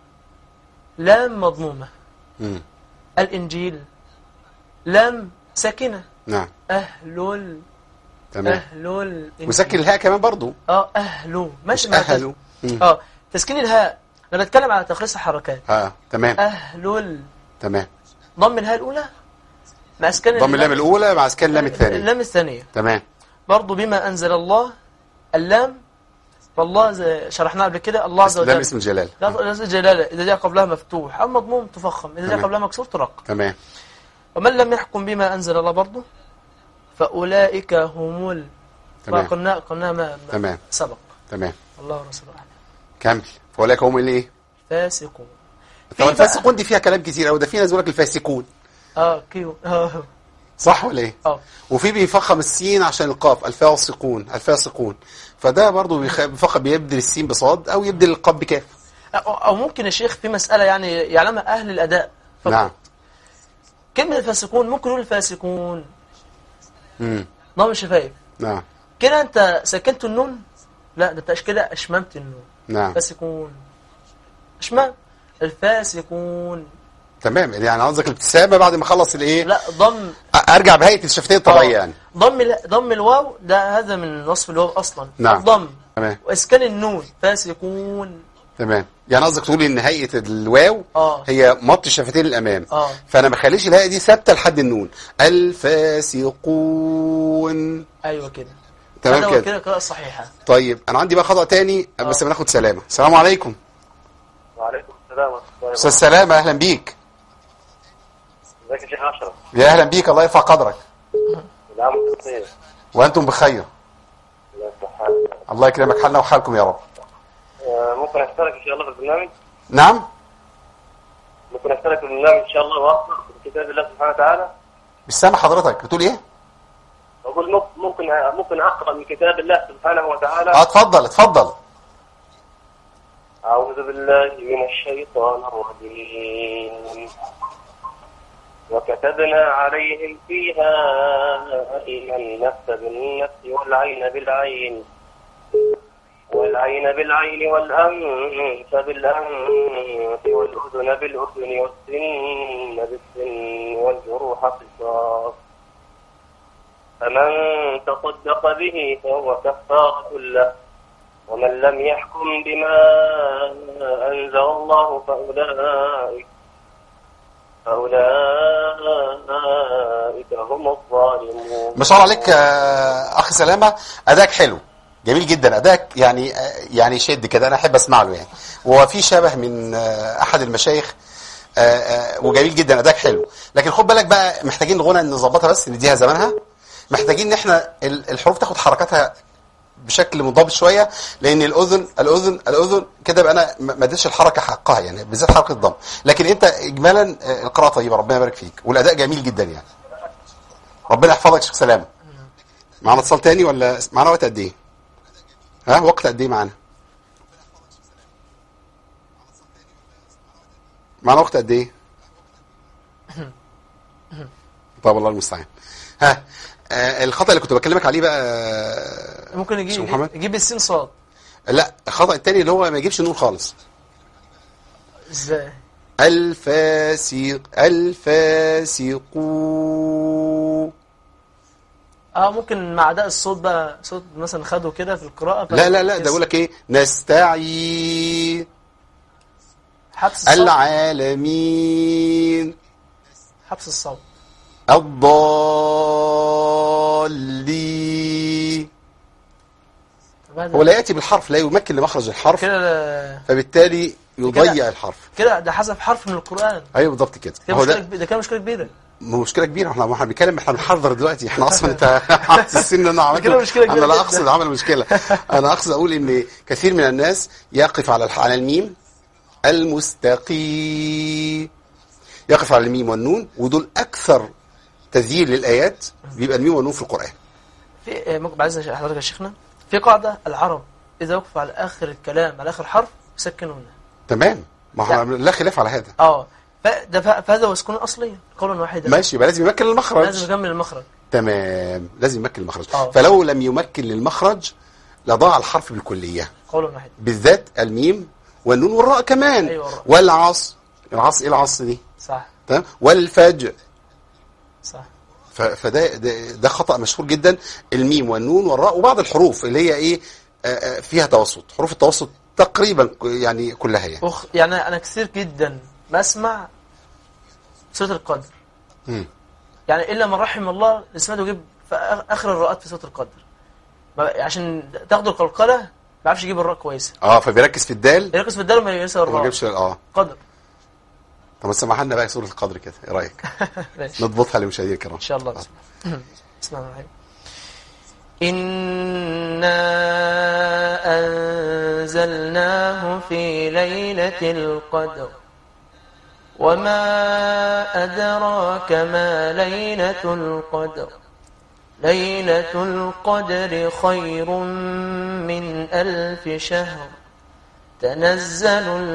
لام مضمومة مم. الإنجيل لام ساكنة نعم أهل ال... تمام أهل الإنجيل وسكن الهاء كمان برضو اه أهل ماشي مش مع اهلوا تس- مم. اه تسكين الهاء انا بتكلم على تخليص الحركات اه تمام أهل ال... تمام ضم الهاء الأولى مع اسكان ضم اللام الاولى مع اسكان اللام الثانيه اللام الثانية تمام برضو بما أنزل الله اللام والله زي شرحناها قبل كده الله عز لام وجل اسم الجلال لا لفظ الجلالة إذا جاء قبلها مفتوح أو مضموم تفخم إذا جاء تمام. قبلها مكسور ترق تمام ومن لم يحكم بما أنزل الله برضو فأولئك هم ال تمام. قلنا قلنا ما, ما تمام. سبق تمام الله ورسوله أعلم كمل فاولئك هم اللي ايه فاسقون طب في الفاسقون دي فيها كلام كتير قوي ده في ناس يقول لك الفاسقون اه كيو اه صح ولا ايه اه وفي بيفخم السين عشان القاف الفاسقون الفاسقون فده برضه بيخ- بيفخم بيبدل السين بصاد او يبدل القاف بكاف أو, أو ممكن يا شيخ في مسألة يعني يعلمها أهل الأداء فقط. نعم كلمة الفاسقون ممكن نقول الفاسقون امم ضم الشفايف نعم كده أنت سكنت النون لا ده أنت كده أشممت النون نعم فاسقون أشمام الفاسقون تمام يعني قصدك الابتسامه بعد ما اخلص الايه لا ضم أ- ارجع بهيئه الشفتين الطبيعيه آه. يعني ضم ال- ضم الواو ده هذا من وصف الواو أصلا نعم. الضم تمام وإسكان النون فاسقون تمام يعني قصدك تقول ان هيئه الواو آه. هي مط الشفتين الامام آه. فانا ما اخليش الهيئه دي ثابته لحد النون الفاسقون أيوة كده تمام هذا هو كده. كده قراءة صحيحة طيب انا عندي بقى خطا تاني بس بناخد سلامه السلام عليكم وعليكم السلام ورحمة الله استاذ سلامه اهلا بيك ازيك يا شيخ اشرف يا اهلا بيك الله يرفع قدرك العام بخير وانتم بخير الله يصلح حالك الله يكرمك حالنا وحالكم يا رب آه، ممكن اشترك ان شاء الله في البرنامج نعم ممكن اشترك في البرنامج ان شاء الله واقرا في كتاب الله سبحانه وتعالى مش سامع حضرتك بتقول ايه اقول ممكن ممكن ممكن اقرا من كتاب الله سبحانه وتعالى اه اتفضل اتفضل أعوذ بالله من الشيطان الرجيم وكتبنا عليهم فيها إن النفس بالنفس والعين بالعين والعين بالعين والأنف بالأنف والأذن بالأذن والسن بالسن والجروح قصاص فمن تصدق به فهو كفارة له ومن لم يحكم بما أنزل الله فأولئك فأولئك هم الظالمون ما شاء الله عليك آه، اخي سلامه اداك حلو جميل جدا اداك يعني آه، يعني شد كده انا احب اسمع له يعني وفي شبه من آه، احد المشايخ آه، آه، وجميل جدا اداك حلو لكن خد بالك بقى محتاجين الغنى نظبطها بس نديها زمانها محتاجين ان احنا ال- الحروف تاخد حركاتها بشكل منضبط شويه لان الاذن الاذن الاذن كده بقى انا ما ما اديتش الحركه حقها يعني بالذات حركه الضم لكن انت اجمالا آه، القراءه طيبه ربنا يبارك فيك والاداء جميل جدا يعني ربنا يحفظك يا شيخ سلامه معانا اتصال تاني ولا معانا وقت قد ايه ها وقت قد ايه معانا معانا وقت قد ايه طب الله المستعان ها آه الخطا اللي كنت بكلمك عليه بقى آه، ممكن شيخ يجيب محمد يجيب السين صاد لا الخطا التاني اللي هو ما يجيبش نون خالص ازاي الفاسق الفاسقون اه ممكن مع اداء الصوت بقى صوت مثلا خده كده في القراءه لا لا لا ده بقول لك ايه نستعين حبس الصوت العالمين حبس الصوت الضالين طب هذا- هو لا يأتي بالحرف لا يمكن لمخرج الحرف كده فبالتالي يضيع كده- الحرف كده ده حذف حرف من القران ايوه بالضبط كده كده هو مشكله ده كبيرة- ده كده مشكله كبيره مشكله كبيره احنا احنا بنتكلم احنا بنحضر دلوقتي احنا اصلا انت حاسس ان انا عملت كده مشكلة كبيرة انا لا جدا. اقصد عمل مشكله انا اقصد اقول ان كثير من الناس يقف على الح- على الميم المستقيم يقف على الميم والنون ودول اكثر تذييل للايات بيبقى الميم والنون في القران في آه، ممكن بعد إذن حضرتك يا شيخنا في قاعده العرب اذا وقف على اخر الكلام على اخر حرف يسكنونه تمام ما احنا لا خلاف على هذا اه فده ف- فهذا هو سكون اصلي قولا واحدا ماشي يبقى لازم يمكن المخرج لازم يكمل المخرج تمام لازم يمكن المخرج آه. فلو لم يمكن للمخرج لضاع الحرف بالكليه قولا واحدا بالذات الميم والنون والراء كمان أيوة الراء. والعصر العصر ايه العصر دي صح تمام والفجر صح ف- فده ده, ده خطأ مشهور جدا الميم والنون والراء وبعض الحروف اللي هي ايه آه، آه، فيها توسط حروف التوسط تقريبا ك- يعني كلها يعني أخ يعني انا كثير جدا بسمع سوره القدر مم. يعني الا من رحم الله سمعته يجيب في آخ- اخر الراءات في سوره القدر ما- عشان تاخدوا القلقله ما بيعرفش يجيب الراء كويسه اه فبيركز في الدال يركز في الدال وما ينسى وما الراء يجيبش اه قدر طب ما تسمعها لنا بقى سوره القدر كده ايه رايك ماشي نضبطها للمشاهدين الكرام ان شاء الله بسم الله بسم الله الرحمن الرحيم إنا أنزلناه في ليلة القدر وما أدراك ما ليلة القدر ليلة القدر خير من ألف شهر تنزل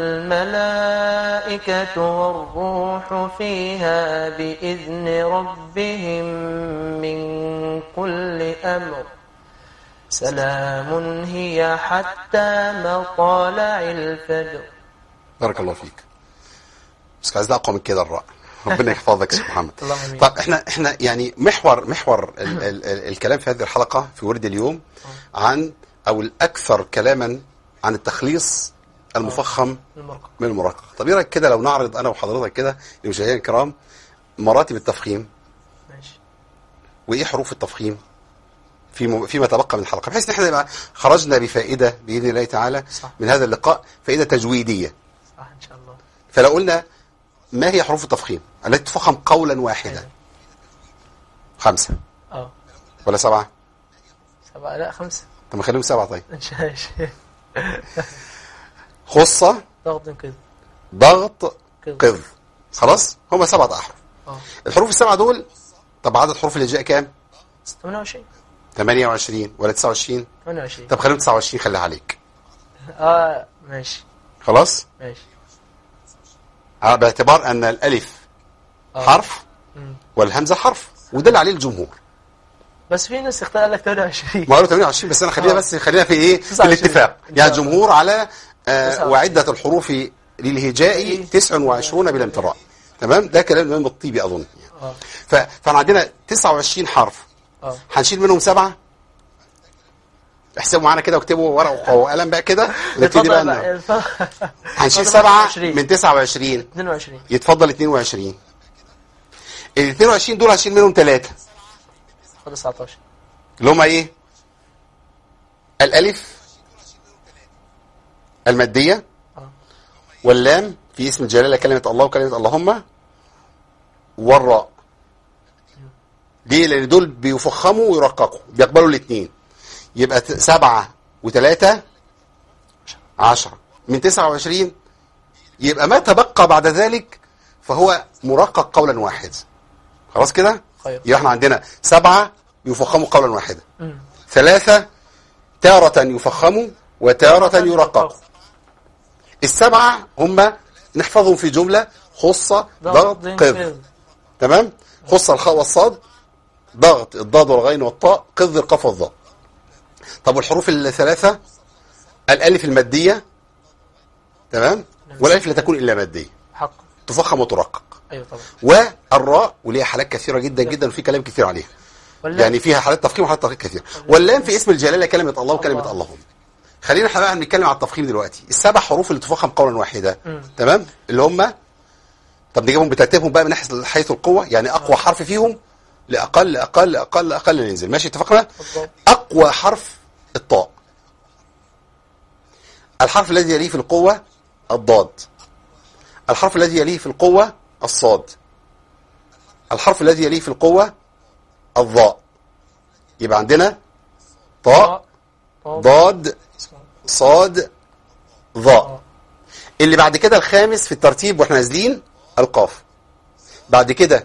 الملائكة والروح فيها بإذن ربهم من كل أمر سلام هي حتى مطالع الفجر بارك الله فيك بس عايز اقوى من كده الراء ربنا يحفظك يا شيخ محمد اللهم آمين. طب احنا احنا يعني محور محور ال ال ال الكلام في هذه الحلقه في ورد اليوم عن او الاكثر كلاما عن التخليص المفخم المرقم من المرقق طب ايه رايك كده لو نعرض انا وحضرتك كده للمشاهدين الكرام مراتب التفخيم ماشي وايه حروف التفخيم في م- فيما تبقى من الحلقه بحيث ان احنا يبقى خرجنا بفائده باذن الله تعالى صح. من هذا اللقاء فائده تجويديه صح إن شاء الله فلو قلنا ما هي حروف التفخيم التي تفخم قولا واحدا أيوة. خمسة اه ولا سبعة سبعة لا خمسة طب ما خليهم سبعة طيب إن شاء الله خصة ضغط كده ضغط كده قذ خلاص هما سبعة أحرف اه الحروف السبعة دول طب عدد حروف الهجاء كام 28 28 ولا 29 28 طب خليهم 29 خليها عليك اه ماشي خلاص ماشي على- باعتبار أن الألف آه. حرف مم. والهمزة حرف وده اللي عليه الجمهور بس في ناس اختار قال لك 28 ما قالوا 28 بس انا خلينا آه. بس خلينا في ايه في 29. الاتفاق إن يعني شاء الله. الجمهور على آه 29. وعدة الحروف للهجاء 29 بلا امتراء تمام ده كلام الامام الطيبي اظن اه ف... فاحنا عندنا 29 حرف اه هنشيل منهم سبعة احسبوا معانا كده واكتبوا ورقة وقلم بقى كده ونبتدي بقى اتفضل نعمل. بقى، اتفضل. هنشيل اتفضل سبعة 20. من 29 22 يتفضل 22 ال 22 دول هشيل منهم ثلاثة خد 19 اللي هم ايه الالف الماديه اه واللام في اسم الجلاله كلمه الله وكلمه اللهم والراء ليه لان دول بيفخموا ويرققوا بيقبلوا الاثنين يبقى ت- سبعة وثلاثة عشرة من تسعة وعشرين يبقى ما تبقى بعد ذلك فهو مرقق قولا واحد خلاص كده خير. يبقى احنا عندنا سبعة يفخموا قولا واحدا مم. ثلاثة تارة يفخموا وتارة يرققوا السبعة هم نحفظهم في جملة خصة ضغط قذ تمام خصة الخاء والصاد ضغط الضاد والغين والطاء قذ القاف والضاء طب والحروف الثلاثة الألف المادية تمام والألف لا تكون إلا مادية حق تفخم وترقق ايوه طبعا والراء وليها حالات كثيرة جدا جدا وفي كلام كثير عليها ولا يعني فيها حالات تفخيم وحالات ترقيق كثير واللام في اسم الجلاله كلمه الله وكلمه الله. اللهم خلينا احنا بقى نتكلم على التفخيم دلوقتي السبع حروف اللي تفخم قولا واحدا مم. تمام اللي هم طب نجيبهم بترتيبهم بقى من ناحيه حيث القوه يعني اقوى حرف فيهم لاقل اقل اقل اقل ننزل ماشي اتفقنا بالضبط. اقوى حرف الطاء الحرف الذي يليه في القوه الضاد الحرف الذي يليه في القوه الصاد الحرف الذي يليه في القوه الضاء يبقى عندنا طاء طاء ضاد صاد ضاء آه. اللي بعد كده الخامس في الترتيب واحنا نازلين القاف بعد كده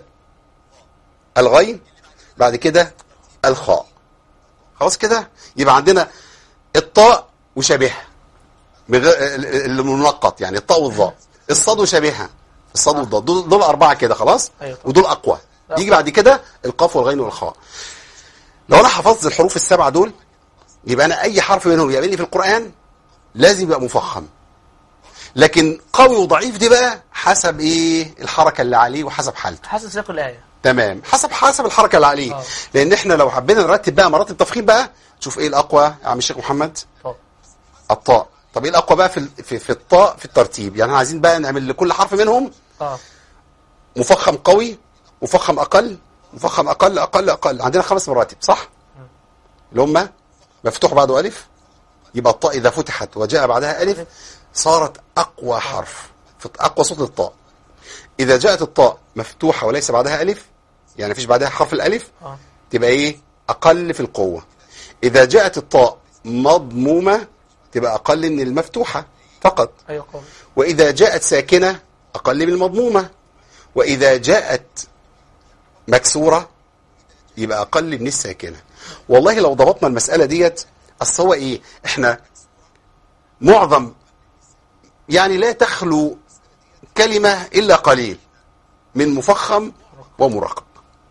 الغين بعد كده الخاء خلاص كده يبقى عندنا الطاء وشبيهها بغ- المنقط يعني الطاء والظاء الصاد وشبيهها الصاد والضاد دول, دول أربعة كده خلاص أيوة طبعا. ودول أقوى يجي بعد كده القاف والغين والخاء لو أنا حفظت الحروف السبعة دول يبقى أنا أي حرف منهم يقابلني في القرآن لازم يبقى مفخم لكن قوي وضعيف دي بقى حسب ايه الحركه اللي عليه وحسب حالته حسب سياق الايه تمام حسب حسب الحركه اللي عليه آه. لان احنا لو حبينا نرتب بقى مراتب تفخيم بقى شوف ايه الاقوى يا عم الشيخ محمد طاء الطاء طب ايه الاقوى بقى في ال- في, في الطاء في الترتيب يعني احنا عايزين بقى نعمل لكل حرف منهم اه مفخم قوي مفخم اقل مفخم اقل اقل اقل عندنا خمس مراتب صح اللي هم مفتوح بعده الف يبقى الطاء اذا فتحت وجاء بعدها الف صارت اقوى حرف في اقوى صوت الطاء اذا جاءت الطاء مفتوحه وليس بعدها الف يعني مفيش بعدها حرف الالف اه تبقى ايه اقل في القوه اذا جاءت الطاء مضمومه تبقى اقل من المفتوحه فقط ايوه قوي وإذا جاءت ساكنة أقل من المضمومة وإذا جاءت مكسورة يبقى أقل من الساكنة والله لو ضبطنا المسألة ديت أصل هو إيه إحنا معظم يعني لا تخلو كلمة إلا قليل من مفخم ومرقق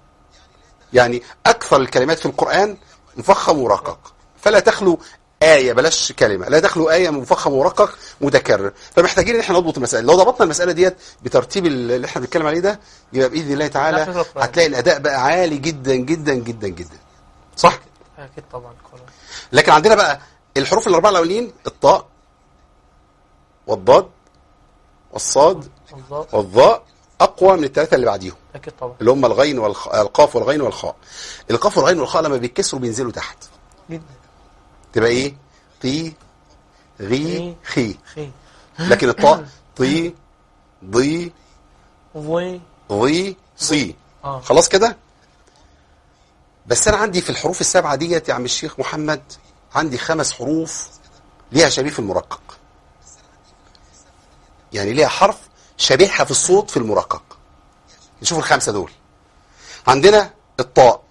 يعني أكثر الكلمات في القرآن مفخم ومرقق فلا تخلو آية بلاش كلمة لا تخلو آية من مفخم ومرقق متكرر فمحتاجين ان احنا نضبط المسألة لو ضبطنا المسألة ديت بترتيب اللي احنا بنتكلم عليه ده يبقى بإذن الله لا تعالى فكرة قرآن. هتلاقي الأداء بقى عالي جدا جدا جدا جدا صح؟ اكيد طبعا قرآن. لكن عندنا بقى الحروف الأربعة الأولين الطاء والضاد والصاد الله والظاء أقوى من الثلاثة اللي بعديهم اكيد طبعا اللي هم الغين والخ... القاف والغين والخاء القاف والغين والخاء لما بيتكسروا بينزلوا تحت جدا تبقى ايه طي غي غي. خي خي لكن الطاء طي ضي ضي ضي صي اه خلاص كده بس انا عندي في الحروف السبعه ديت يا عم الشيخ محمد عندي خمس حروف ليها شبيه في المرقق يعني ليها حرف شبيهها في الصوت في المرقق نشوف الخمسة دول عندنا الطاء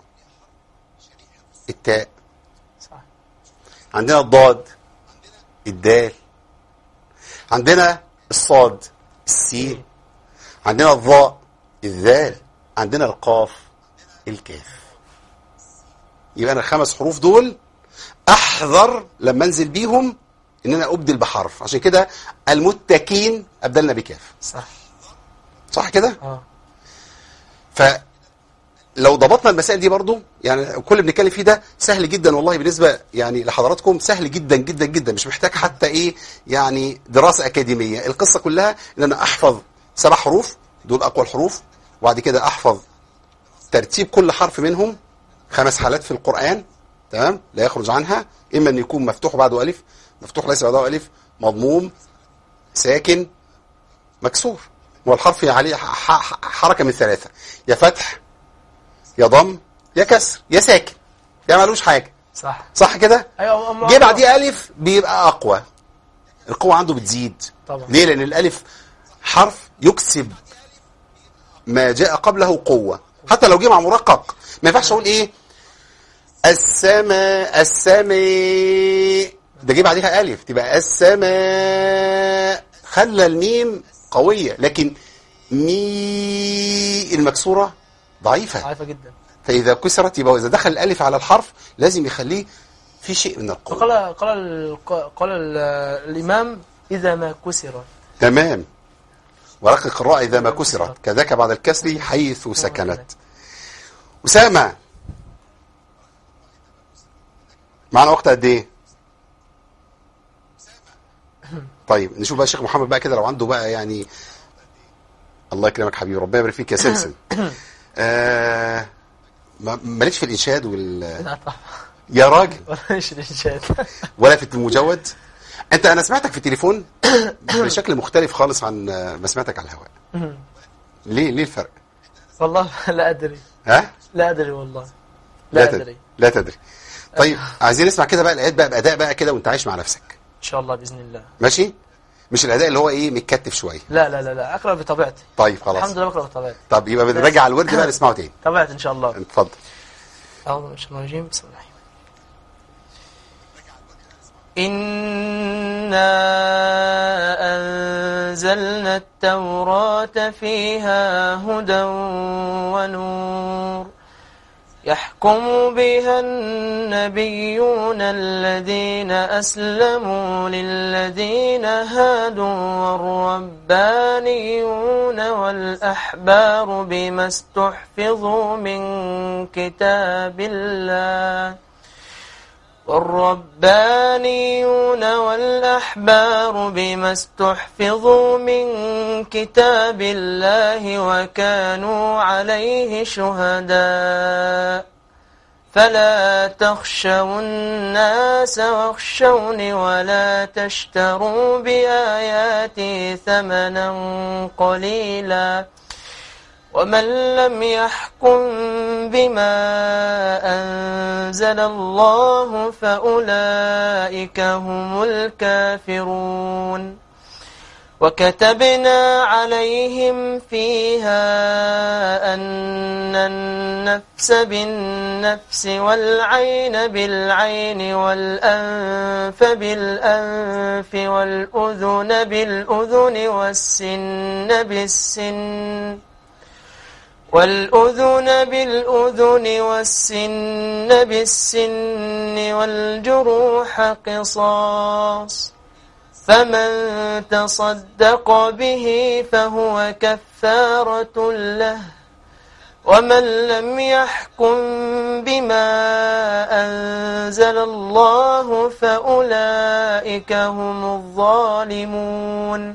التاء صح عندنا الضاد الدال عندنا الصاد السين عندنا الظاء الذال عندنا القاف الكاف يبقى انا الخمس حروف دول احذر لما انزل بيهم ان انا ابدل بحرف عشان كده المتكين ابدلنا بكاف صح صح كده اه فلو ضبطنا المسائل دي برضو يعني كل اللي بنتكلم فيه ده سهل جدا والله بالنسبه يعني لحضراتكم سهل جدا جدا جدا مش محتاج حتى ايه يعني دراسه اكاديميه القصه كلها ان انا احفظ سبع حروف دول اقوى الحروف وبعد كده احفظ ترتيب كل حرف منهم خمس حالات في القران تمام لا يخرج عنها اما ان يكون مفتوح بعده الف مفتوح ليس بعده الف مضموم ساكن مكسور هو الحرف عليه ح- ح- حركه من ثلاثه يا فتح يا ضم يا كسر يا ساكن يا مالوش حاجه صح صح كده ايوه أم- جه بعديه الف بيبقى اقوى القوه عنده بتزيد طبعا. ليه لان الالف حرف يكسب ما جاء قبله قوه حتى لو جه مع مرقق ما ينفعش اقول ايه السماء السماء ده جه بعديها الف تبقى السماء خلى الميم قويه لكن مي المكسوره ضعيفه عارفه جدا فاذا كسرت يبقى اذا دخل الالف على الحرف لازم يخليه في شيء من القوه فقال قال ال- قال ال- الامام اذا ما كسرت تمام ورقق الراء اذا ما كسرت كذاك بعد الكسر حيث سكنت اسامه معنا وقت قد ايه طيب نشوف بقى الشيخ محمد بقى كده لو عنده بقى يعني الله يكرمك حبيبي ربنا يبارك فيك يا سمسم آه ما- مالكش في الانشاد وال لا طبعا يا راجل ولا ايش الانشاد ولا في المجود انت انا سمعتك في التليفون بشكل مختلف خالص عن ما سمعتك على الهواء ليه ليه الفرق والله لا ادري ها لا ادري والله لا ادري لا تدري طيب عايزين نسمع كده بقى الايات بقى باداء بقى كده وانت عايش مع نفسك ان شاء الله باذن الله ماشي مش الاداء اللي هو ايه متكتف شويه لا لا لا لا اقرا بطبيعتي طيب خلاص الحمد لله بقرا بطبيعتي طب يبقى بنرجع على الورد بقى نسمعه تاني طبيعتي ان شاء الله اتفضل أعوذ بالله من الشيطان الرجيم بسم الله الرحمن الرحيم إنا أنزلنا التوراة فيها هدى ونور يحكم بها النبيون الذين أسلموا للذين هادوا والربانيون والأحبار بما استحفظوا من كتاب الله والربانيون والأحبار بما استحفظوا من كتاب الله وكانوا عليه شهداء فلا تخشوا الناس واخشوني ولا تشتروا بآياتي ثمنا قليلا ومن لم يحكم بما أنزل الله فأولئك هم الكافرون وكتبنا عليهم فيها أن النفس بالنفس والعين بالعين والأنف بالأنف والأذن بالأذن والسن بالسن والأذن بالأذن والسن بالسن والجروح قصاص فمن تصدق به فهو كفارة له ومن لم يحكم بما أنزل الله فأولئك هم الظالمون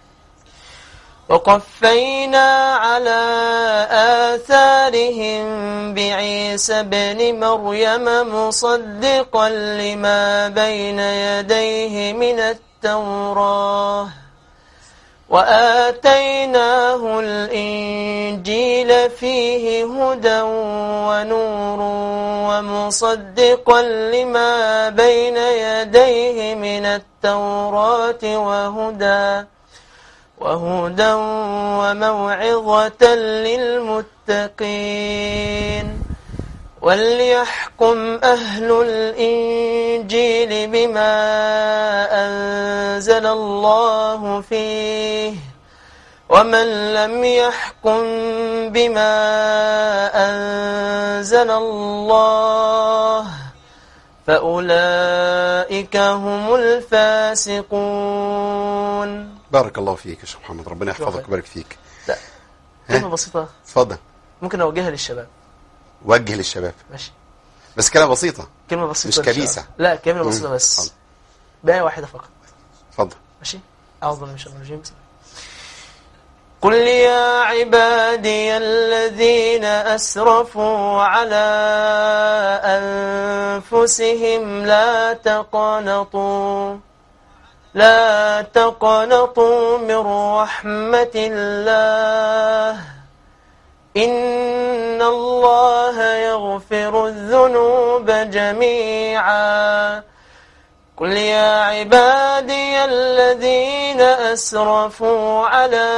وقفينا على آثارهم بعيسى ابن مريم مصدقا لما بين يديه من التوراة وآتيناه الإنجيل فيه هدى ونور ومصدقا لما بين يديه من التوراة وهدى وهدى وموعظة للمتقين وليحكم أهل الإنجيل بما أنزل الله فيه ومن لم يحكم بما أنزل الله فأولئك هم الفاسقون بارك الله فيك يا شيخ محمد ربنا يحفظك شكراً. ويبارك فيك لا كلمة بسيطة اتفضل ممكن أوجهها للشباب وجه للشباب ماشي بس كلمة بسيطة كلمة بسيطة مش للشباب. كبيسة. لا كلمة مم. بسيطة بس اتفضل. بآية واحدة فقط اتفضل ماشي أعوذ بالله من الشيطان الرجيم بسم الله. قل يا عبادي الذين أسرفوا على أنفسهم لا تقنطوا لا تقنطوا من رحمة الله إن الله يغفر الذنوب جميعا قل يا عبادي الذين أسرفوا على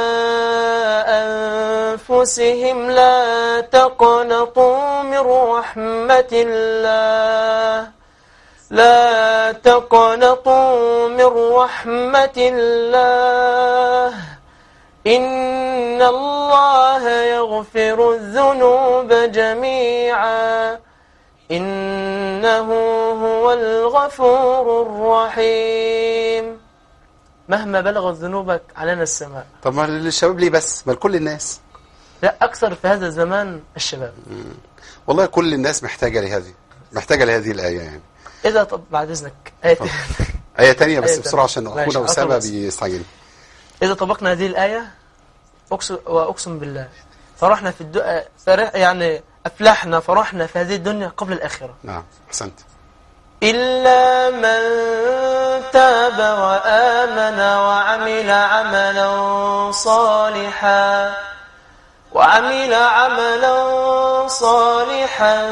أنفسهم لا تقنطوا من رحمة الله لا تقنطوا من رحمة الله إن الله يغفر الذنوب جميعا إنه هو الغفور الرحيم مهما بلغت ذنوبك علينا السماء طب ما للشباب ليه بس ما لكل الناس لا أكثر في هذا الزمان الشباب والله كل الناس محتاجة لهذه محتاجة لهذه الآية يعني إذا طب بعد إذنك آية آية تانية بس آية بسرعة عشان تانية. أخونا ماشي، أسامة أخلص. بيستعجل إذا طبقنا هذه الآية أقسم وأقسم بالله فرحنا في الدو... فرح يعني أفلحنا فرحنا في هذه الدنيا قبل الآخرة نعم أحسنت إلا من تاب وآمن وعمل عملا صالحا وعمل عملا صالحا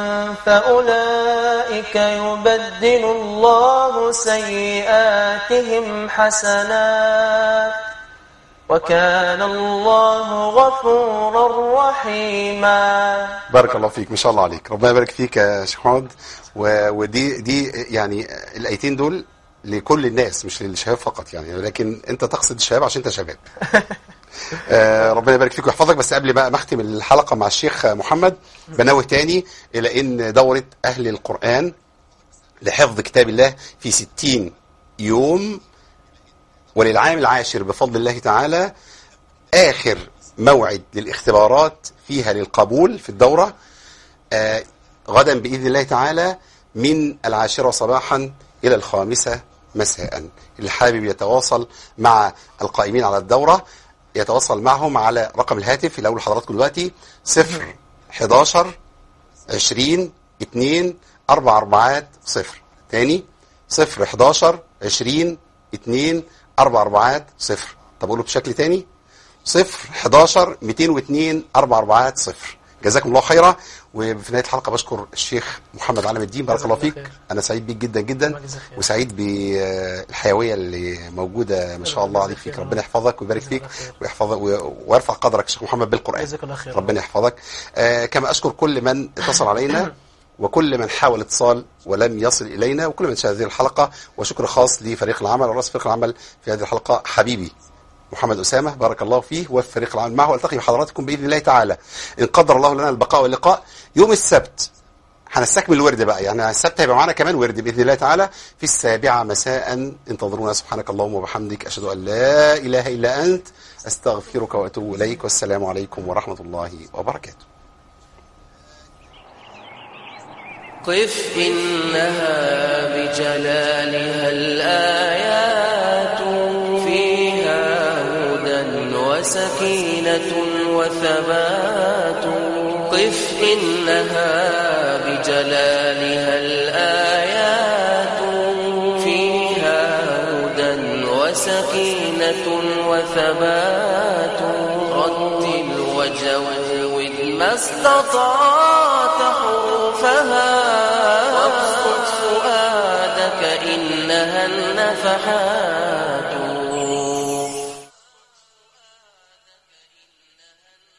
فأولئك يبدل الله سيئاتهم حسنات وكان الله غفورا رحيما بارك الله فيك ما شاء الله عليك ربنا يبارك فيك يا شيخ محمد و- ودي دي يعني الايتين دول لكل الناس مش للشباب فقط يعني لكن انت تقصد الشباب عشان انت شباب آه، ربنا يبارك فيك ويحفظك بس قبل بقى ما اختم الحلقه مع الشيخ محمد بنوه تاني الى ان دوره اهل القران لحفظ كتاب الله في ستين يوم وللعام العاشر بفضل الله تعالى آخر موعد للاختبارات فيها للقبول في الدورة آه غدا بإذن الله تعالى من العاشرة صباحا إلى الخامسة مساء اللي حابب يتواصل مع القائمين على الدورة يتواصل معهم على رقم الهاتف اللي أقول لحضراتكم دلوقتي 0 11 20 2 4 4 0 تاني 0 11 20 2 4 4 0 طب أقوله بشكل تاني 0 11 202 4 4 0 جزاكم الله خيرا وفي نهايه الحلقه بشكر الشيخ محمد علم الدين بارك الله جزاك الله فيك خير. انا سعيد بيك جدا جدا الله يجزاك خير. وسعيد بالحيويه اللي موجوده ما شاء الله عليك فيك ربنا يحفظك ويبارك فيك ويحفظك و- ويرفع قدرك الشيخ محمد بالقران جزاك الله خير. ربنا يحفظك آه كما اشكر كل من اتصل علينا وكل من حاول اتصال ولم يصل الينا وكل من شاهد هذه الحلقه وشكر خاص لفريق العمل ورئيس فريق العمل في هذه الحلقه حبيبي محمد أسامة بارك الله فيه وفي فريق العمل معه والتقي بحضراتكم بإذن الله تعالى إن قدر الله لنا البقاء واللقاء يوم السبت هنستكمل الورد بقى يعني السبت هيبقى معانا كمان ورد بإذن الله تعالى في السابعة مساء انتظرونا سبحانك اللهم وبحمدك أشهد أن لا إله إلا أنت أستغفرك وأتوب إليك والسلام عليكم ورحمة الله وبركاته قف إنها بجلالها الآيات فيها هدى وسكينة وثبات قف إنها بجلالها الآيات فيها هدى وسكينة وثبات رتل وجود ما استطعت حروفها وابسط فؤادك إنها النفحات